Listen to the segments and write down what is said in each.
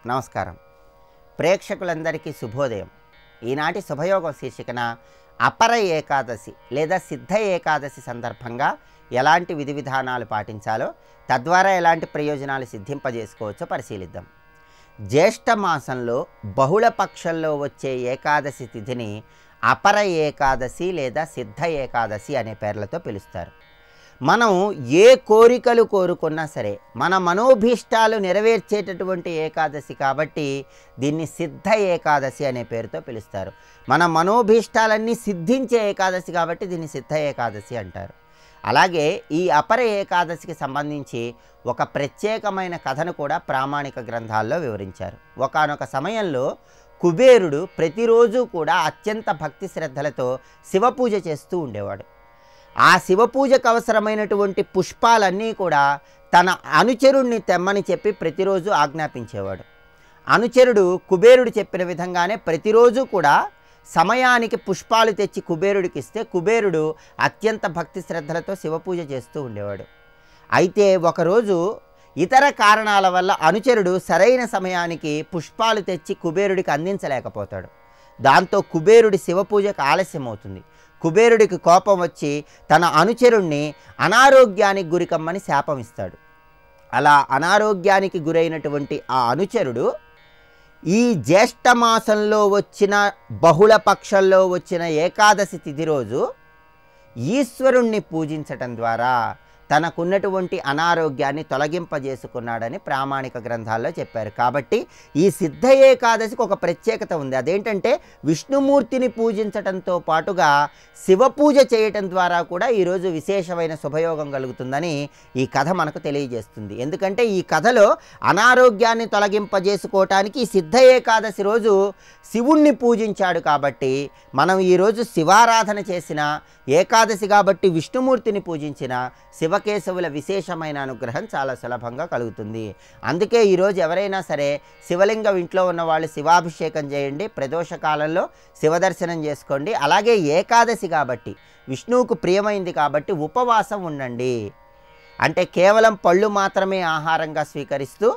నమస్కారం ప్రేక్షకులందరికీ శుభోదయం ఈనాటి శుభయోగం శీర్షికన అపర ఏకాదశి లేదా సిద్ధ ఏకాదశి సందర్భంగా ఎలాంటి విధి విధానాలు పాటించాలో తద్వారా ఎలాంటి ప్రయోజనాలు సిద్ధింపజేసుకోవచ్చో పరిశీలిద్దాం జ్యేష్ఠ మాసంలో బహుళ పక్షంలో వచ్చే ఏకాదశి తిథిని అపర ఏకాదశి లేదా సిద్ధ ఏకాదశి అనే పేర్లతో పిలుస్తారు మనం ఏ కోరికలు కోరుకున్నా సరే మన మనోభీష్టాలు నెరవేర్చేటటువంటి ఏకాదశి కాబట్టి దీన్ని సిద్ధ ఏకాదశి అనే పేరుతో పిలుస్తారు మన మనోభీష్టాలన్నీ సిద్ధించే ఏకాదశి కాబట్టి దీన్ని సిద్ధ ఏకాదశి అంటారు అలాగే ఈ అపర ఏకాదశికి సంబంధించి ఒక ప్రత్యేకమైన కథను కూడా ప్రామాణిక గ్రంథాల్లో వివరించారు ఒకానొక సమయంలో కుబేరుడు ప్రతిరోజు కూడా అత్యంత భక్తి శ్రద్ధలతో శివపూజ చేస్తూ ఉండేవాడు ఆ శివపూజకు అవసరమైనటువంటి పుష్పాలన్నీ కూడా తన అనుచరుణ్ణి తెమ్మని చెప్పి ప్రతిరోజు ఆజ్ఞాపించేవాడు అనుచరుడు కుబేరుడు చెప్పిన విధంగానే ప్రతిరోజు కూడా సమయానికి పుష్పాలు తెచ్చి కుబేరుడికి ఇస్తే కుబేరుడు అత్యంత భక్తి శ్రద్ధలతో శివపూజ చేస్తూ ఉండేవాడు అయితే ఒకరోజు ఇతర కారణాల వల్ల అనుచరుడు సరైన సమయానికి పుష్పాలు తెచ్చి కుబేరుడికి అందించలేకపోతాడు దాంతో కుబేరుడి శివపూజకు ఆలస్యం అవుతుంది కుబేరుడికి కోపం వచ్చి తన అనుచరుణ్ణి అనారోగ్యానికి గురికమ్మని శాపం ఇస్తాడు అలా అనారోగ్యానికి గురైనటువంటి ఆ అనుచరుడు ఈ జ్యేష్ఠ మాసంలో వచ్చిన బహుళ పక్షంలో వచ్చిన ఏకాదశి తిథి రోజు ఈశ్వరుణ్ణి పూజించటం ద్వారా తనకున్నటువంటి అనారోగ్యాన్ని తొలగింపజేసుకున్నాడని ప్రామాణిక గ్రంథాల్లో చెప్పారు కాబట్టి ఈ సిద్ధ ఏకాదశికి ఒక ప్రత్యేకత ఉంది అదేంటంటే విష్ణుమూర్తిని పూజించటంతో పాటుగా శివ పూజ చేయటం ద్వారా కూడా ఈరోజు విశేషమైన శుభయోగం కలుగుతుందని ఈ కథ మనకు తెలియజేస్తుంది ఎందుకంటే ఈ కథలో అనారోగ్యాన్ని తొలగింపజేసుకోవటానికి ఈ సిద్ధ ఏకాదశి రోజు శివుణ్ణి పూజించాడు కాబట్టి మనం ఈరోజు శివారాధన చేసిన ఏకాదశి కాబట్టి విష్ణుమూర్తిని పూజించిన శివకేశవుల విశేషమైన అనుగ్రహం చాలా సులభంగా కలుగుతుంది అందుకే ఈరోజు ఎవరైనా సరే శివలింగం ఇంట్లో ఉన్న వాళ్ళు శివాభిషేకం చేయండి ప్రదోష కాలంలో శివదర్శనం చేసుకోండి అలాగే ఏకాదశి కాబట్టి విష్ణువుకు ప్రియమైంది కాబట్టి ఉపవాసం ఉండండి అంటే కేవలం పళ్ళు మాత్రమే ఆహారంగా స్వీకరిస్తూ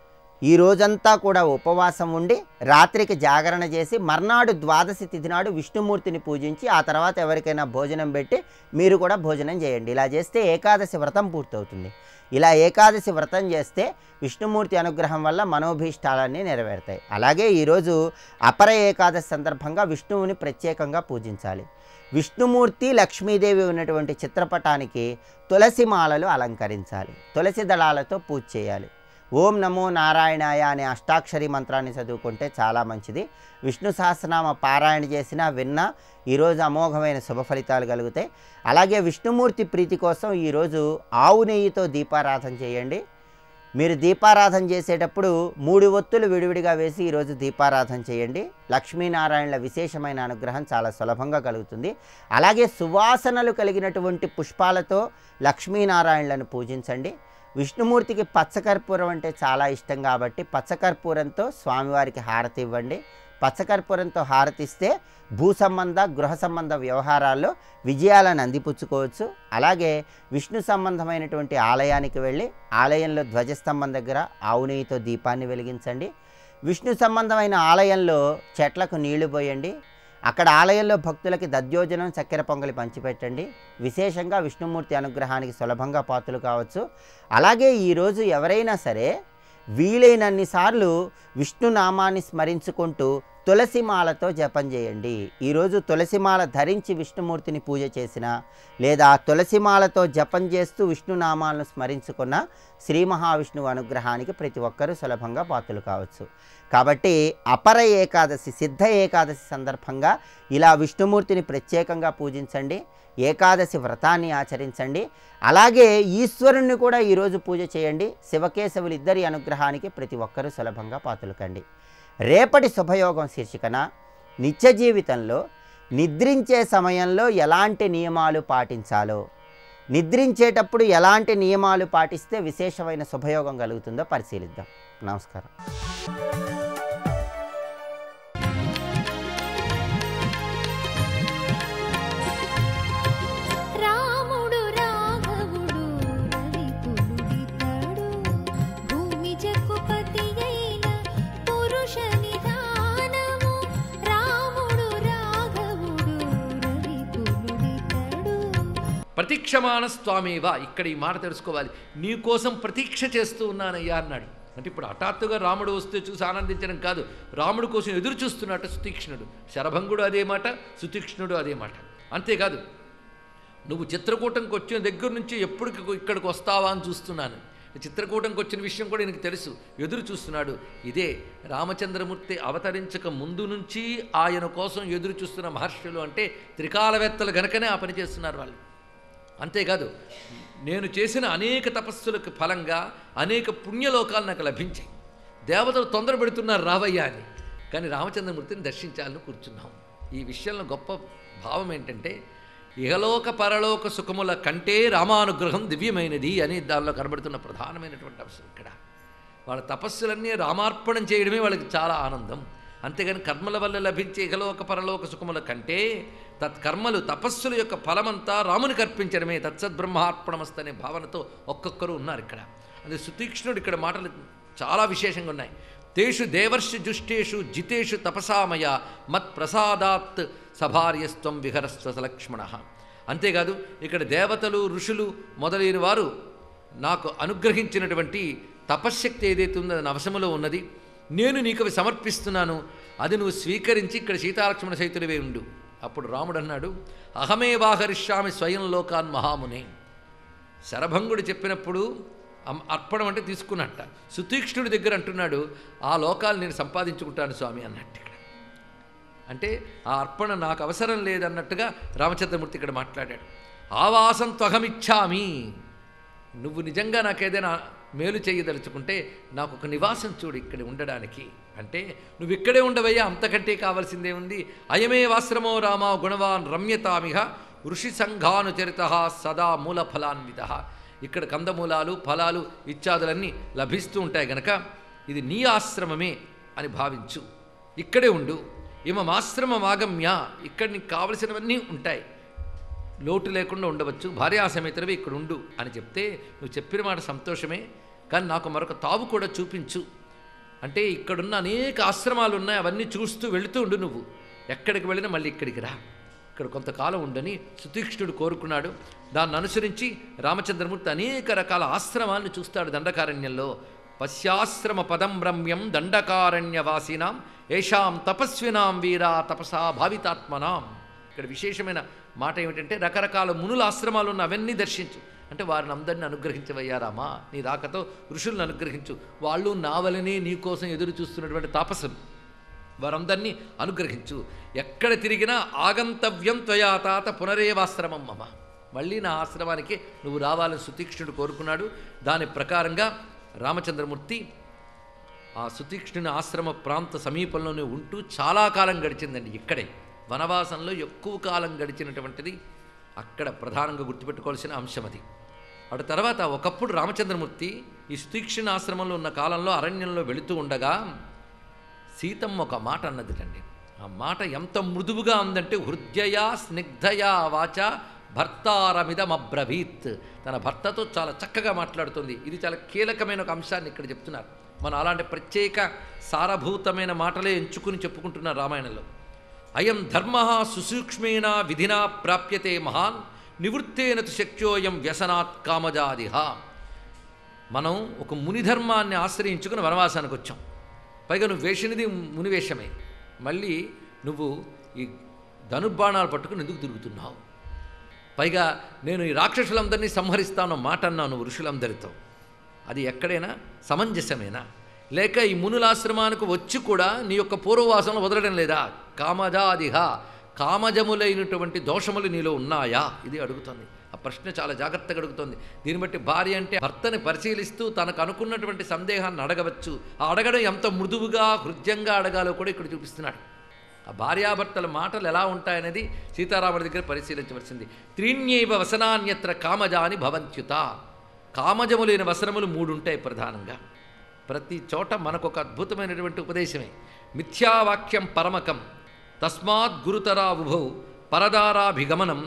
ఈ రోజంతా కూడా ఉపవాసం ఉండి రాత్రికి జాగరణ చేసి మర్నాడు ద్వాదశి తిథి నాడు విష్ణుమూర్తిని పూజించి ఆ తర్వాత ఎవరికైనా భోజనం పెట్టి మీరు కూడా భోజనం చేయండి ఇలా చేస్తే ఏకాదశి వ్రతం పూర్తవుతుంది ఇలా ఏకాదశి వ్రతం చేస్తే విష్ణుమూర్తి అనుగ్రహం వల్ల మనోభీష్టాలన్నీ నెరవేరుతాయి అలాగే ఈరోజు అపర ఏకాదశి సందర్భంగా విష్ణువుని ప్రత్యేకంగా పూజించాలి విష్ణుమూర్తి లక్ష్మీదేవి ఉన్నటువంటి చిత్రపటానికి తులసి మాలలు అలంకరించాలి తులసి దళాలతో పూజ చేయాలి ఓం నమో నారాయణాయ అనే అష్టాక్షరి మంత్రాన్ని చదువుకుంటే చాలా మంచిది విష్ణు సహస్రనామ పారాయణ చేసినా విన్నా ఈరోజు అమోఘమైన శుభ ఫలితాలు కలుగుతాయి అలాగే విష్ణుమూర్తి ప్రీతి కోసం ఈరోజు ఆవు నెయ్యితో దీపారాధన చేయండి మీరు దీపారాధన చేసేటప్పుడు మూడు ఒత్తులు విడివిడిగా వేసి ఈరోజు దీపారాధన చేయండి లక్ష్మీనారాయణల విశేషమైన అనుగ్రహం చాలా సులభంగా కలుగుతుంది అలాగే సువాసనలు కలిగినటువంటి పుష్పాలతో లక్ష్మీనారాయణలను పూజించండి విష్ణుమూర్తికి పచ్చకర్పూరం అంటే చాలా ఇష్టం కాబట్టి పచ్చకర్పూరంతో స్వామివారికి హారతి ఇవ్వండి పచ్చకర్పూరంతో హారతిస్తే భూ సంబంధ గృహ సంబంధ వ్యవహారాల్లో విజయాలను అందిపుచ్చుకోవచ్చు అలాగే విష్ణు సంబంధమైనటువంటి ఆలయానికి వెళ్ళి ఆలయంలో ధ్వజస్తంభం దగ్గర ఆవు నెయ్యితో దీపాన్ని వెలిగించండి విష్ణు సంబంధమైన ఆలయంలో చెట్లకు నీళ్లు పోయండి అక్కడ ఆలయంలో భక్తులకి దద్యోజనం చక్కెర పొంగలి పంచిపెట్టండి విశేషంగా విష్ణుమూర్తి అనుగ్రహానికి సులభంగా పాత్రలు కావచ్చు అలాగే ఈరోజు ఎవరైనా సరే వీలైనన్నిసార్లు విష్ణునామాన్ని స్మరించుకుంటూ తులసిమాలతో జపం చేయండి ఈరోజు తులసిమాల ధరించి విష్ణుమూర్తిని పూజ చేసిన లేదా తులసిమాలతో జపం చేస్తూ విష్ణునామాలను స్మరించుకున్న శ్రీ మహావిష్ణువు అనుగ్రహానికి ప్రతి ఒక్కరూ సులభంగా పాత్రలు కావచ్చు కాబట్టి అపర ఏకాదశి సిద్ధ ఏకాదశి సందర్భంగా ఇలా విష్ణుమూర్తిని ప్రత్యేకంగా పూజించండి ఏకాదశి వ్రతాన్ని ఆచరించండి అలాగే ఈశ్వరుణ్ణి కూడా ఈరోజు పూజ చేయండి శివకేశవులు ఇద్దరి అనుగ్రహానికి ప్రతి ఒక్కరూ సులభంగా పాత్రలు కండి రేపటి శుభయోగం శీర్షికన నిత్య జీవితంలో నిద్రించే సమయంలో ఎలాంటి నియమాలు పాటించాలో నిద్రించేటప్పుడు ఎలాంటి నియమాలు పాటిస్తే విశేషమైన శుభయోగం కలుగుతుందో పరిశీలిద్దాం నమస్కారం రాముడు రాఘవుడు రవికులుడితడు భూమి జక్కుపతి అయిన పురుష నిధానము రాముడు రాఘవుడు రవికులుడితడు ప్రతీక్షమాన స్వామేవా ఇక్కడ ఈ మాట తెలుసుకోవాలి నీ కోసం ప్రతీక్ష చేస్తూ ఉన్నానయ్యా అన్నాడు అంటే ఇప్పుడు హఠాత్తుగా రాముడు వస్తే చూసి ఆనందించడం కాదు రాముడు కోసం ఎదురు చూస్తున్నట్టు సుతీక్ష్ణుడు శరభంగుడు అదే మాట సుతీక్ష్ణుడు అదే మాట అంతేకాదు నువ్వు చిత్రకూటంకి వచ్చిన దగ్గర నుంచి ఎప్పుడు ఇక్కడికి వస్తావా అని చూస్తున్నాను చిత్రకూటంకి వచ్చిన విషయం కూడా నీకు తెలుసు ఎదురు చూస్తున్నాడు ఇదే రామచంద్రమూర్తి అవతరించక ముందు నుంచి ఆయన కోసం ఎదురు చూస్తున్న మహర్షులు అంటే త్రికాలవేత్తలు గనకనే ఆ పని చేస్తున్నారు వాళ్ళు అంతేకాదు నేను చేసిన అనేక తపస్సులకు ఫలంగా అనేక పుణ్యలోకాలు నాకు లభించాయి దేవతలు తొందర పెడుతున్నారు రావయ్యా అని కానీ రామచంద్రమూర్తిని దర్శించాలని కూర్చున్నాం ఈ విషయంలో గొప్ప భావం ఏంటంటే ఇహలోక పరలోక సుఖముల కంటే రామానుగ్రహం దివ్యమైనది అని దానిలో కనబడుతున్న ప్రధానమైనటువంటి అంశం ఇక్కడ వాళ్ళ తపస్సులన్నీ రామార్పణం చేయడమే వాళ్ళకి చాలా ఆనందం అంతేగాని కర్మల వల్ల లభించే ఇహలోక పరలోక సుఖముల కంటే తత్కర్మలు తపస్సుల యొక్క ఫలమంతా రామునికి అర్పించడమే తత్సద్బ్రహ్మార్పణమస్తు అనే భావనతో ఒక్కొక్కరు ఉన్నారు ఇక్కడ అది సుతీక్ష్ణుడు ఇక్కడ మాటలు చాలా విశేషంగా ఉన్నాయి తేషు దేవర్షి జుష్టేషు జితేషు తపసామయ మత్ ప్రసాదాత్ సభార్యస్త్వం విహరస్వ సలక్ష్మణ అంతేకాదు ఇక్కడ దేవతలు ఋషులు మొదలైన వారు నాకు అనుగ్రహించినటువంటి తపశ్శక్తి ఏదైతే ఉందో అది నా వశములో ఉన్నది నేను నీకు అవి సమర్పిస్తున్నాను అది నువ్వు స్వీకరించి ఇక్కడ సీతాలక్ష్మణ సైతుడివే ఉండు అప్పుడు రాముడు అన్నాడు అహమే వాహరిష్యామి స్వయం లోకాన్ మహామునే శరభంగుడు చెప్పినప్పుడు అమ్- అర్పణం అంటే తీసుకున్నట్ట సుతీక్ష్ణుడి దగ్గర అంటున్నాడు ఆ లోకాలు నేను సంపాదించుకుంటాను స్వామి అన్నట్టు ఇక్కడ అంటే ఆ అర్పణ నాకు అవసరం లేదన్నట్టుగా రామచంద్రమూర్తి ఇక్కడ మాట్లాడాడు ఆవాసం త్వహమిచ్చామి నువ్వు నిజంగా నాకేదైనా మేలు చేయదలుచుకుంటే నాకు ఒక నివాసం చూడు ఇక్కడ ఉండడానికి అంటే నువ్వు ఇక్కడే ఉండవయ్యా అంతకంటే కావాల్సిందే ఉంది అయమే వాశ్రమో రామ గుణవాన్ రమ్యతామిహ ఋషి సంఘానుచరిత సదా మూల ఫలాన్విత ఇక్కడ కందమూలాలు ఫలాలు ఇత్యాదులన్నీ లభిస్తూ ఉంటాయి గనక ఇది నీ ఆశ్రమమే అని భావించు ఇక్కడే ఉండు ఇమమాశ్రమమాగమ్య ఇక్కడ నీకు కావలసినవన్నీ ఉంటాయి లోటు లేకుండా ఉండవచ్చు భార్యాసమేతరవి ఇక్కడ ఉండు అని చెప్తే నువ్వు చెప్పిన మాట సంతోషమే కానీ నాకు మరొక తావు కూడా చూపించు అంటే ఇక్కడున్న అనేక ఆశ్రమాలు ఉన్నాయి అవన్నీ చూస్తూ వెళుతూ ఉండు నువ్వు ఎక్కడికి వెళ్ళినా మళ్ళీ ఇక్కడికి రా ఇక్కడ కొంతకాలం ఉండని సుతీక్ష్ణుడు కోరుకున్నాడు దాన్ని అనుసరించి రామచంద్రమూర్తి అనేక రకాల ఆశ్రమాలను చూస్తాడు దండకారణ్యంలో పశ్యాశ్రమ పదం రమ్యం దండకారణ్యవాసినాం ఏషాం తపస్వినాం వీరా తపసా భావితాత్మనాం ఇక్కడ విశేషమైన మాట ఏమిటంటే రకరకాల మునుల ఆశ్రమాలు ఉన్న అవన్నీ దర్శించు అంటే వారిని అందరిని అనుగ్రహించవయ్యారామా నీ రాకతో ఋషులను అనుగ్రహించు వాళ్ళు నావలనే నీ కోసం ఎదురు చూస్తున్నటువంటి తాపసులు వారందరినీ అనుగ్రహించు ఎక్కడ తిరిగినా ఆగంతవ్యం త్వయా తాత పునరేవాశ్రమం మమ మళ్ళీ నా ఆశ్రమానికి నువ్వు రావాలని సుతీక్ష్ణుడు కోరుకున్నాడు దాని ప్రకారంగా రామచంద్రమూర్తి ఆ సుతీక్ష్ణుని ఆశ్రమ ప్రాంత సమీపంలోనే ఉంటూ చాలా కాలం గడిచిందండి ఇక్కడే వనవాసంలో ఎక్కువ కాలం గడిచినటువంటిది అక్కడ ప్రధానంగా గుర్తుపెట్టుకోవాల్సిన అంశం అది అటు తర్వాత ఒకప్పుడు రామచంద్రమూర్తి ఈ సుతీక్ష్ణ ఆశ్రమంలో ఉన్న కాలంలో అరణ్యంలో వెళుతూ ఉండగా సీతమ్మ ఒక మాట అన్నదిటండి ఆ మాట ఎంత మృదువుగా ఉందంటే హృదయా స్నిగ్ధయా వాచ భర్తారమిదమబ్రవీత్ తన భర్తతో చాలా చక్కగా మాట్లాడుతుంది ఇది చాలా కీలకమైన ఒక అంశాన్ని ఇక్కడ చెప్తున్నారు మనం అలాంటి ప్రత్యేక సారభూతమైన మాటలే ఎంచుకుని చెప్పుకుంటున్నారు రామాయణంలో అయం ధర్మ సుసూక్ష్మేణ విధినా ప్రాప్యతే మహాన్ నివృత్తేన తు శక్యోయం వ్యసనాత్ కామజాదిహ మనం ఒక ముని ధర్మాన్ని ఆశ్రయించుకుని వనవాసానికి వచ్చాం పైగా నువ్వు వేసినది మునివేషమే మళ్ళీ నువ్వు ఈ ధనుర్బాణాలు పట్టుకుని ఎందుకు తిరుగుతున్నావు పైగా నేను ఈ రాక్షసులందరినీ సంహరిస్తాను మాట అన్నాను ఋషులందరితో అది ఎక్కడైనా సమంజసమేనా లేక ఈ మునులాశ్రమానికి వచ్చి కూడా నీ యొక్క పూర్వవాసనలు వదలడం లేదా కామజాదిహ కామజములైనటువంటి దోషములు నీలో ఉన్నాయా ఇది అడుగుతుంది ఆ ప్రశ్న చాలా జాగ్రత్తగా అడుగుతోంది దీన్ని బట్టి భార్య అంటే భర్తని పరిశీలిస్తూ తనకు అనుకున్నటువంటి సందేహాన్ని అడగవచ్చు ఆ అడగడం ఎంత మృదువుగా హృదయంగా అడగాలో కూడా ఇక్కడ చూపిస్తున్నాడు ఆ భార్యాభర్తల మాటలు ఎలా ఉంటాయనేది సీతారాముడి దగ్గర పరిశీలించవలసింది త్రీణ్యైవ వసనాన్యత్ర కామజాని భవంత్యుత కామజములైన వసనములు మూడు ఉంటాయి ప్రధానంగా ప్రతి చోట మనకు ఒక అద్భుతమైనటువంటి ఉపదేశమే మిథ్యావాక్యం పరమకం తస్మాత్ గురుతరా ఉభౌ పరదారాభిగమనం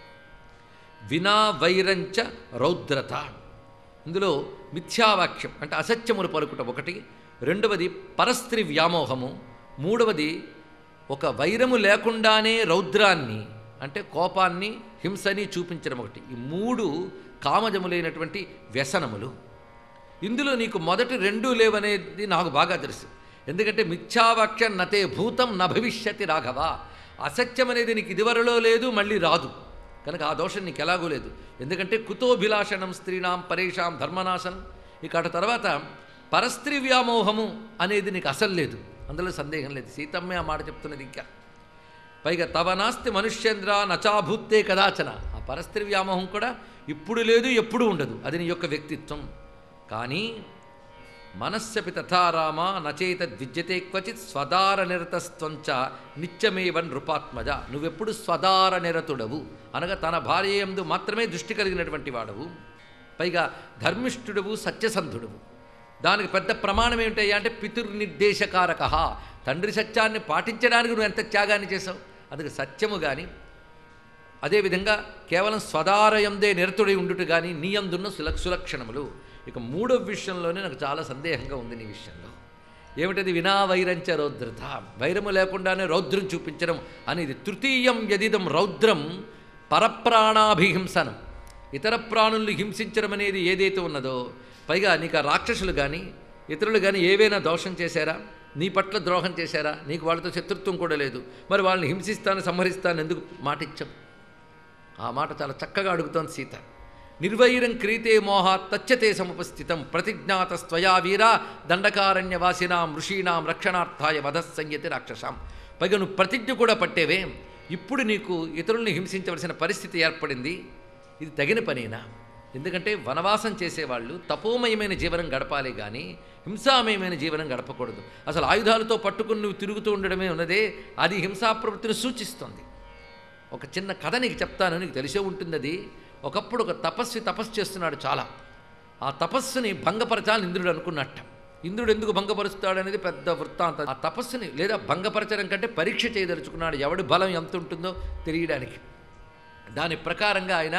వినా వైరంచ రౌద్రత ఇందులో మిథ్యావాక్యం అంటే అసత్యములు పలుకుట ఒకటి రెండవది పరస్త్రీ వ్యామోహము మూడవది ఒక వైరము లేకుండానే రౌద్రాన్ని అంటే కోపాన్ని హింసని చూపించడం ఒకటి ఈ మూడు కామజములైనటువంటి వ్యసనములు ఇందులో నీకు మొదటి రెండు లేవనేది నాకు బాగా తెలుసు ఎందుకంటే మిథ్యావాక్యం నతే భూతం న భవిష్యతి రాఘవ అసత్యం అనేది నీకు ఇదివరలో లేదు మళ్ళీ రాదు కనుక ఆ దోషం నీకు ఎలాగూ లేదు ఎందుకంటే కుతోభిలాషణం స్త్రీణాం పరేషాం ధర్మనాశనం ఇక అటు తర్వాత పరస్త్రీ వ్యామోహము అనేది నీకు అసలు లేదు అందులో సందేహం లేదు సీతమ్మే ఆ మాట చెప్తున్నది ఇంకా పైగా తవ నాస్తి మనుష్యేంద్ర నచాభూతే కదాచన ఆ పరస్త్రీ వ్యామోహం కూడా ఇప్పుడు లేదు ఎప్పుడు ఉండదు అది నీ యొక్క వ్యక్తిత్వం కానీ మనస్సపి తథారామ నచేత ద్విజ్యతే క్వచిత్ స్వదార నిరతస్త్వంచ నిత్యమేవ నృపాత్మజ నువ్వెప్పుడు స్వదార నిరతుడవు అనగా తన భార్య యందు మాత్రమే దృష్టి కలిగినటువంటి వాడవు పైగా ధర్మిష్ఠుడవు సత్యసంధుడవు దానికి పెద్ద ప్రమాణం ఏమిటయ్యా అంటే పితుర్నిర్దేశకారక తండ్రి సత్యాన్ని పాటించడానికి నువ్వు ఎంత త్యాగాన్ని చేసావు అందుకు సత్యము కానీ అదేవిధంగా కేవలం స్వదారయందే నిరతుడై ఉండుట కానీ నీయందున్న సుల సులక్షణములు ఇక మూడవ విషయంలోనే నాకు చాలా సందేహంగా ఉంది నీ విషయంలో ఏమిటది వినా వైరంచ రౌద్రత వైరము లేకుండానే రౌద్రం చూపించడం అనేది తృతీయం యదిదం రౌద్రం పరప్రాణాభిహింసనం ఇతర ప్రాణుల్ని హింసించడం అనేది ఏదైతే ఉన్నదో పైగా నీకు ఆ రాక్షసులు కానీ ఇతరులు కానీ ఏవైనా దోషం చేశారా నీ పట్ల ద్రోహం చేశారా నీకు వాళ్ళతో శత్రుత్వం కూడా లేదు మరి వాళ్ళని హింసిస్తాను సంహరిస్తాను ఎందుకు మాట ఇచ్చాం ఆ మాట చాలా చక్కగా అడుగుతోంది సీత నిర్వైరం క్రీతే మోహ తచ్చతే సముపస్థితం ప్రతిజ్ఞాత స్వయా వీర దండకారణ్యవాసినాం ఋషీణాం రక్షణార్థాయ వధస్సంయతి రాక్షసాం పైగా నువ్వు ప్రతిజ్ఞ కూడా పట్టేవే ఇప్పుడు నీకు ఇతరుల్ని హింసించవలసిన పరిస్థితి ఏర్పడింది ఇది తగిన పనేనా ఎందుకంటే వనవాసం చేసేవాళ్ళు తపోమయమైన జీవనం గడపాలి కానీ హింసామయమైన జీవనం గడపకూడదు అసలు ఆయుధాలతో పట్టుకుని నువ్వు తిరుగుతూ ఉండడమే ఉన్నదే అది హింసా ప్రవృత్తిని సూచిస్తుంది ఒక చిన్న కథ నీకు చెప్తాను నీకు తెలిసే ఉంటుంది అది ఒకప్పుడు ఒక తపస్వి తపస్సు చేస్తున్నాడు చాలా ఆ తపస్సుని భంగపరచాలని ఇంద్రుడు అనుకున్నట్ట ఇంద్రుడు ఎందుకు భంగపరుస్తాడు అనేది పెద్ద వృత్తాంతం ఆ తపస్సుని లేదా భంగపరచడం కంటే పరీక్ష చేయదలుచుకున్నాడు ఎవడి బలం ఎంత ఉంటుందో తెలియడానికి దాని ప్రకారంగా ఆయన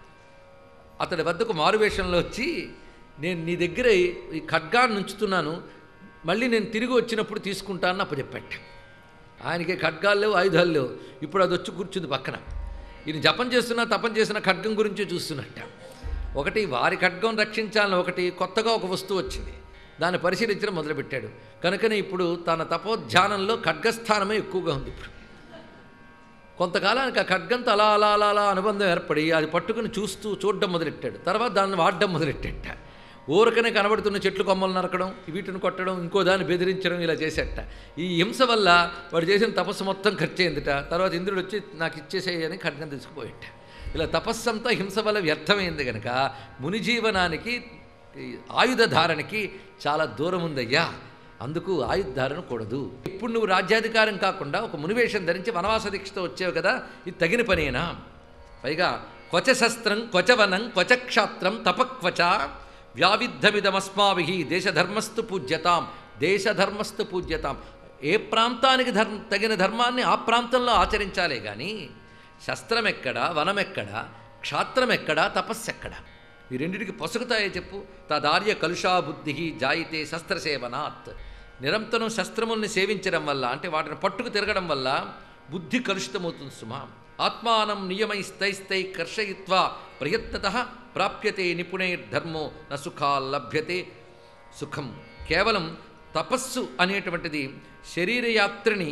అతడి వద్దకు మారువేషంలో వచ్చి నేను నీ దగ్గర ఈ ఖడ్గాన్ని ఉంచుతున్నాను మళ్ళీ నేను తిరిగి వచ్చినప్పుడు తీసుకుంటానని అప్పచెప్పేట ఆయనకి ఖడ్గాలు లేవు ఆయుధాలు లేవు ఇప్పుడు అది వచ్చి కూర్చుంది పక్కన ఈయన జపం చేస్తున్నా తపం చేసిన ఖడ్గం గురించి చూస్తున్నట్ట ఒకటి వారి ఖడ్గం రక్షించాలని ఒకటి కొత్తగా ఒక వస్తువు వచ్చింది దాన్ని పరిశీలించడం మొదలుపెట్టాడు కనుకనే ఇప్పుడు తన తపోధ్యానంలో ఖడ్గస్థానమే ఎక్కువగా ఉంది ఇప్పుడు కొంతకాలానికి ఆ ఖడ్గంతో అలా అలా అలా అలా అనుబంధం ఏర్పడి అది పట్టుకుని చూస్తూ చూడడం మొదలెట్టాడు తర్వాత దాన్ని వాడడం మొదలెట్టాట ఊరకనే కనబడుతున్న చెట్లు కొమ్మలు నరకడం వీటిని కొట్టడం ఇంకో దాన్ని బెదిరించడం ఇలా చేసేట ఈ హింస వల్ల వాడు చేసిన తపస్సు మొత్తం ఖర్చు అయిందిట తర్వాత ఇంద్రుడు వచ్చి నాకు ఇచ్చేసేయని ఖడ్గం తీసుకుపోయేట ఇలా తపస్సు అంతా హింస వల్ల వ్యర్థమైంది కనుక ముని జీవనానికి ఈ ఆయుధ ధారణకి చాలా దూరం ఉందయ్యా అందుకు ఆయుధ ధారణ కూడదు ఇప్పుడు నువ్వు రాజ్యాధికారం కాకుండా ఒక మునివేషం ధరించి వనవాస దీక్షతో వచ్చావు కదా ఇది తగిన పనేనా పైగా క్వచ శస్త్రం క్వచ వనం క్వచ క్షాత్రం తపక్వచ వ్యావిద్ధమిదమస్మాభి దేశధర్మస్తు పూజ్యతాం దేశధర్మస్తు పూజ్యతాం ఏ ప్రాంతానికి ధర్మ తగిన ధర్మాన్ని ఆ ప్రాంతంలో ఆచరించాలే కానీ శస్త్రం ఎక్కడ వనం ఎక్కడ క్షాత్రం ఎక్కడ తపస్సు ఎక్కడ ఈ రెండిటికి పొసగుతాయే చెప్పు తదార్య కలుషా బుద్ధి జాయితే శస్త్రసేవనాత్ నిరంతరం శస్త్రముల్ని సేవించడం వల్ల అంటే వాటిని పట్టుకు తిరగడం వల్ల బుద్ధి కలుషితమవుతుంది సుమా ఆత్మానం నియమైస్తైస్తై కర్షయిత్వా ప్రయత్నత ప్రాప్యతే నిపుణైర్ధర్మో న సుఖాలభ్యతే సుఖం కేవలం తపస్సు అనేటువంటిది శరీరయాత్రని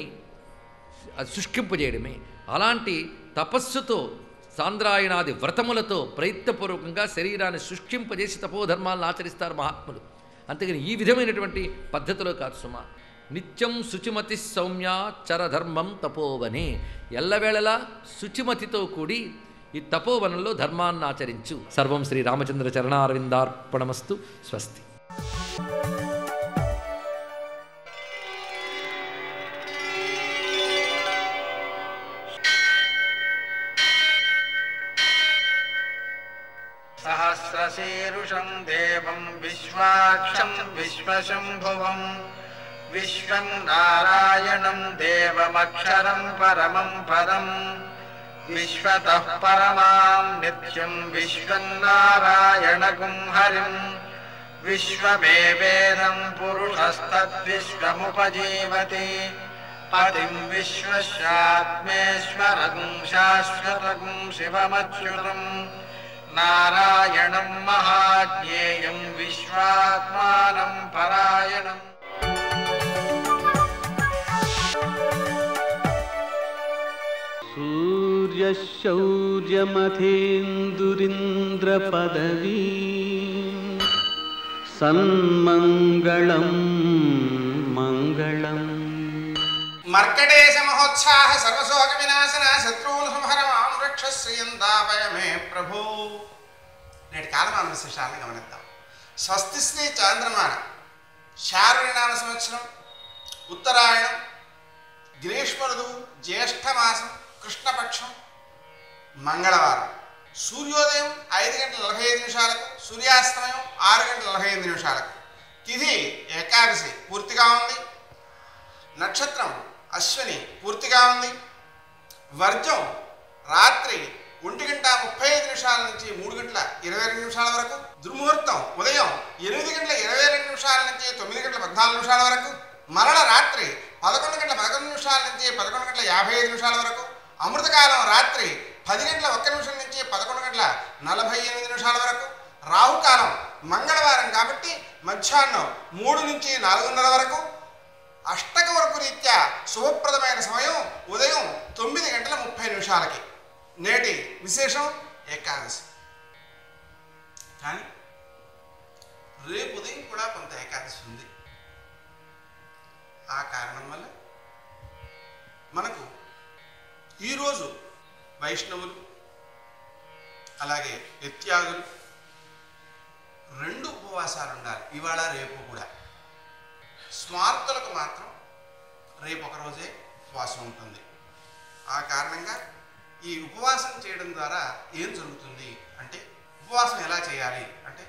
అది శుష్కింపజేయడమే అలాంటి తపస్సుతో సాంద్రాయణాది వ్రతములతో ప్రయత్నపూర్వకంగా శరీరాన్ని శుష్కింపజేసి తపోధర్మాలను ఆచరిస్తారు మహాత్ములు అంతేగాని ఈ విధమైనటువంటి పద్ధతిలో కాదు సుమ నిత్యం శుచిమతి సౌమ్య చరధర్మం తపోవనే ఎల్లవేళలా శుచిమతితో కూడి ఈ తపోవనంలో ధర్మాన్ని ఆచరించు సర్వం శ్రీ రామచంద్ర చరణారవిందార్పణమస్తు స్వస్తి सहस्रशीरुषं देवं विश्वाक्षं विश्वशम्भुवम् विश्वं नारायणं देवमक्षरं परमं पदम् विश्वतः परमां नित्यं विश्वं नारायणगुं हरिम् विश्वमेवेदं पुरुषस्तद्विश्वमुपजीवति पतिं विश्वस्यात्मेश्वरं शाश्वतं शिवमच्युतं नारायणं महाज्ञेयं विश्वात्मानं परायणम् सूर्यशौर्यमथेन्दुरिन्द्रपदवी सन्मङ्गलं मङ्गलम् మర్కటేశ మహోత్సాహ సర్వశోక వినాశన శత్రువుల సంహర మాం రక్ష శ్రీయందాపయమే ప్రభు నేటి కాలమాన విశేషాలను గమనిద్దాం స్వస్తి శ్రీ చాంద్రమాన శారుణామ సంవత్సరం ఉత్తరాయణం గ్రీష్మ ఋతువు జ్యేష్ఠమాసం కృష్ణపక్షం మంగళవారం సూర్యోదయం ఐదు గంటల నలభై ఐదు నిమిషాలకు సూర్యాస్తమయం ఆరు గంటల నలభై ఐదు నిమిషాలకు తిథి ఏకాదశి పూర్తిగా ఉంది నక్షత్రం అశ్విని పూర్తిగా ఉంది వర్జం రాత్రి ఒంటి గంట ముప్పై ఐదు నిమిషాల నుంచి మూడు గంటల ఇరవై రెండు నిమిషాల వరకు దుర్ముహూర్తం ఉదయం ఎనిమిది గంటల ఇరవై రెండు నిమిషాల నుంచి తొమ్మిది గంటల పద్నాలుగు నిమిషాల వరకు మరణ రాత్రి పదకొండు గంటల పదకొండు నిమిషాల నుంచి పదకొండు గంటల యాభై ఐదు నిమిషాల వరకు అమృతకాలం రాత్రి పది గంటల ఒక్క నిమిషం నుంచి పదకొండు గంటల నలభై ఎనిమిది నిమిషాల వరకు రాహుకాలం మంగళవారం కాబట్టి మధ్యాహ్నం మూడు నుంచి నాలుగున్నర వరకు అష్టక వరకు రీత్యా శుభప్రదమైన సమయం ఉదయం తొమ్మిది గంటల ముప్పై నిమిషాలకి నేటి విశేషం ఏకాదశి కానీ రేపు ఉదయం కూడా కొంత ఏకాదశి ఉంది ఆ కారణం వల్ల మనకు ఈరోజు వైష్ణవులు అలాగే నిత్యాగులు రెండు ఉపవాసాలు ఉండాలి ఇవాళ రేపు కూడా స్మార్తులకు మాత్రం రేపు ఒక రోజే ఉపవాసం ఉంటుంది ఆ కారణంగా ఈ ఉపవాసం చేయడం ద్వారా ఏం జరుగుతుంది అంటే ఉపవాసం ఎలా చేయాలి అంటే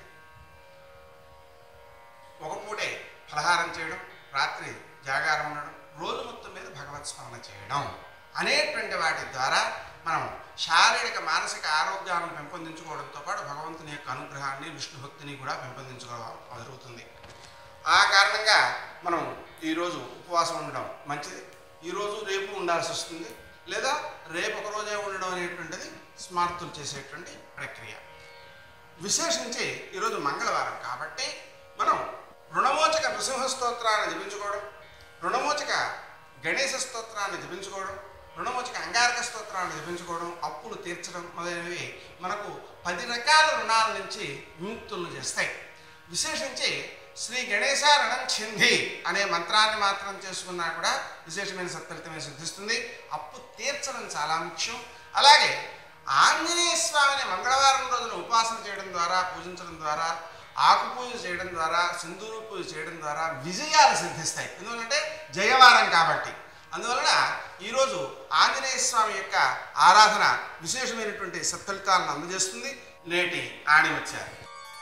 ఒక పూటే ఫలహారం చేయడం రాత్రి జాగారం ఉండడం రోజు మొత్తం మీద భగవత్ స్మరణ చేయడం అనేటువంటి వాటి ద్వారా మనం శారీరక మానసిక ఆరోగ్యాలను పెంపొందించుకోవడంతో పాటు భగవంతుని యొక్క అనుగ్రహాన్ని విష్ణు భక్తిని కూడా పెంపొందించుకోవడం జరుగుతుంది ఆ కారణంగా మనం ఈరోజు ఉపవాసం ఉండడం మంచిది ఈరోజు రేపు ఉండాల్సి వస్తుంది లేదా రేపు ఒక రోజే ఉండడం అనేటువంటిది స్మార్తులు చేసేటువంటి ప్రక్రియ విశేషించి ఈరోజు మంగళవారం కాబట్టి మనం రుణమోచక నృసింహ స్తోత్రాన్ని జపించుకోవడం రుణమోచక గణేశ స్తోత్రాన్ని జపించుకోవడం రుణమోచక అంగారక స్తోత్రాన్ని జపించుకోవడం అప్పులు తీర్చడం మొదలైనవి మనకు పది రకాల రుణాల నుంచి విముక్తులను చేస్తాయి విశేషించి శ్రీ గణేశారణం చింది అనే మంత్రాన్ని మాత్రం చేసుకున్నా కూడా విశేషమైన సత్ఫలితమే సిద్ధిస్తుంది అప్పు తీర్చడం చాలా ముఖ్యం అలాగే ఆంజనేయ స్వామిని మంగళవారం రోజున ఉపాసన చేయడం ద్వారా పూజించడం ద్వారా ఆకు పూజ చేయడం ద్వారా సింధూరు పూజ చేయడం ద్వారా విజయాలు సిద్ధిస్తాయి ఎందువల్లంటే జయవారం కాబట్టి అందువలన ఈరోజు ఆంజనేయ స్వామి యొక్క ఆరాధన విశేషమైనటువంటి సత్ఫలితాలను అందజేస్తుంది నేటి ఆణిమత్యాలు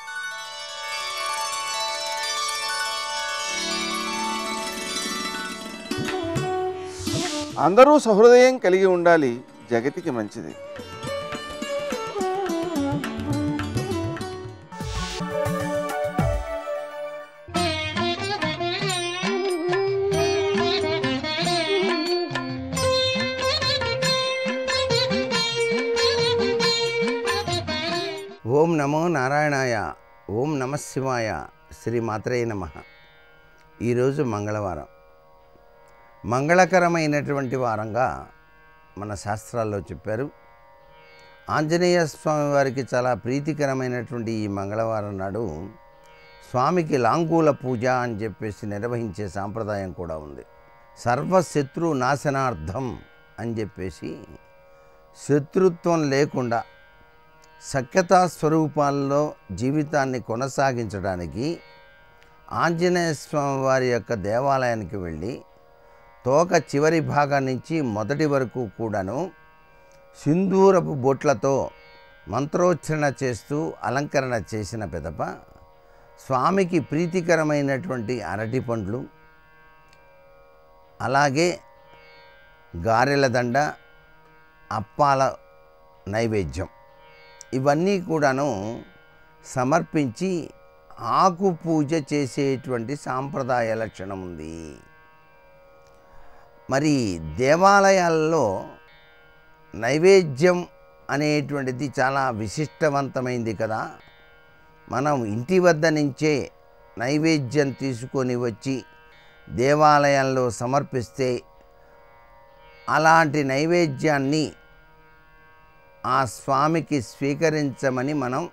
అందరూ సహృదయం కలిగి ఉండాలి జగతికి మంచిది ఓం నమో నారాయణాయ ఓం నమ శివాయ శ్రీ మాత్రే నమ ఈరోజు మంగళవారం మంగళకరమైనటువంటి వారంగా మన శాస్త్రాల్లో చెప్పారు ఆంజనేయ స్వామి వారికి చాలా ప్రీతికరమైనటువంటి ఈ మంగళవారం నాడు స్వామికి లాంగూల పూజ అని చెప్పేసి నిర్వహించే సాంప్రదాయం కూడా ఉంది సర్వశత్రు నాశనార్థం అని చెప్పేసి శత్రుత్వం లేకుండా సఖ్యతా స్వరూపాల్లో జీవితాన్ని కొనసాగించడానికి ఆంజనేయ స్వామి వారి యొక్క దేవాలయానికి వెళ్ళి తోక చివరి భాగం నుంచి మొదటి వరకు కూడాను సింధూరపు బొట్లతో మంత్రోచ్చరణ చేస్తూ అలంకరణ చేసిన పిదప స్వామికి ప్రీతికరమైనటువంటి అరటి పండ్లు అలాగే గారెల దండ అప్పాల నైవేద్యం ఇవన్నీ కూడాను సమర్పించి ఆకు పూజ చేసేటువంటి సాంప్రదాయ లక్షణం ఉంది మరి దేవాలయాల్లో నైవేద్యం అనేటువంటిది చాలా విశిష్టవంతమైంది కదా మనం ఇంటి వద్ద నుంచే నైవేద్యం తీసుకొని వచ్చి దేవాలయంలో సమర్పిస్తే అలాంటి నైవేద్యాన్ని ఆ స్వామికి స్వీకరించమని మనం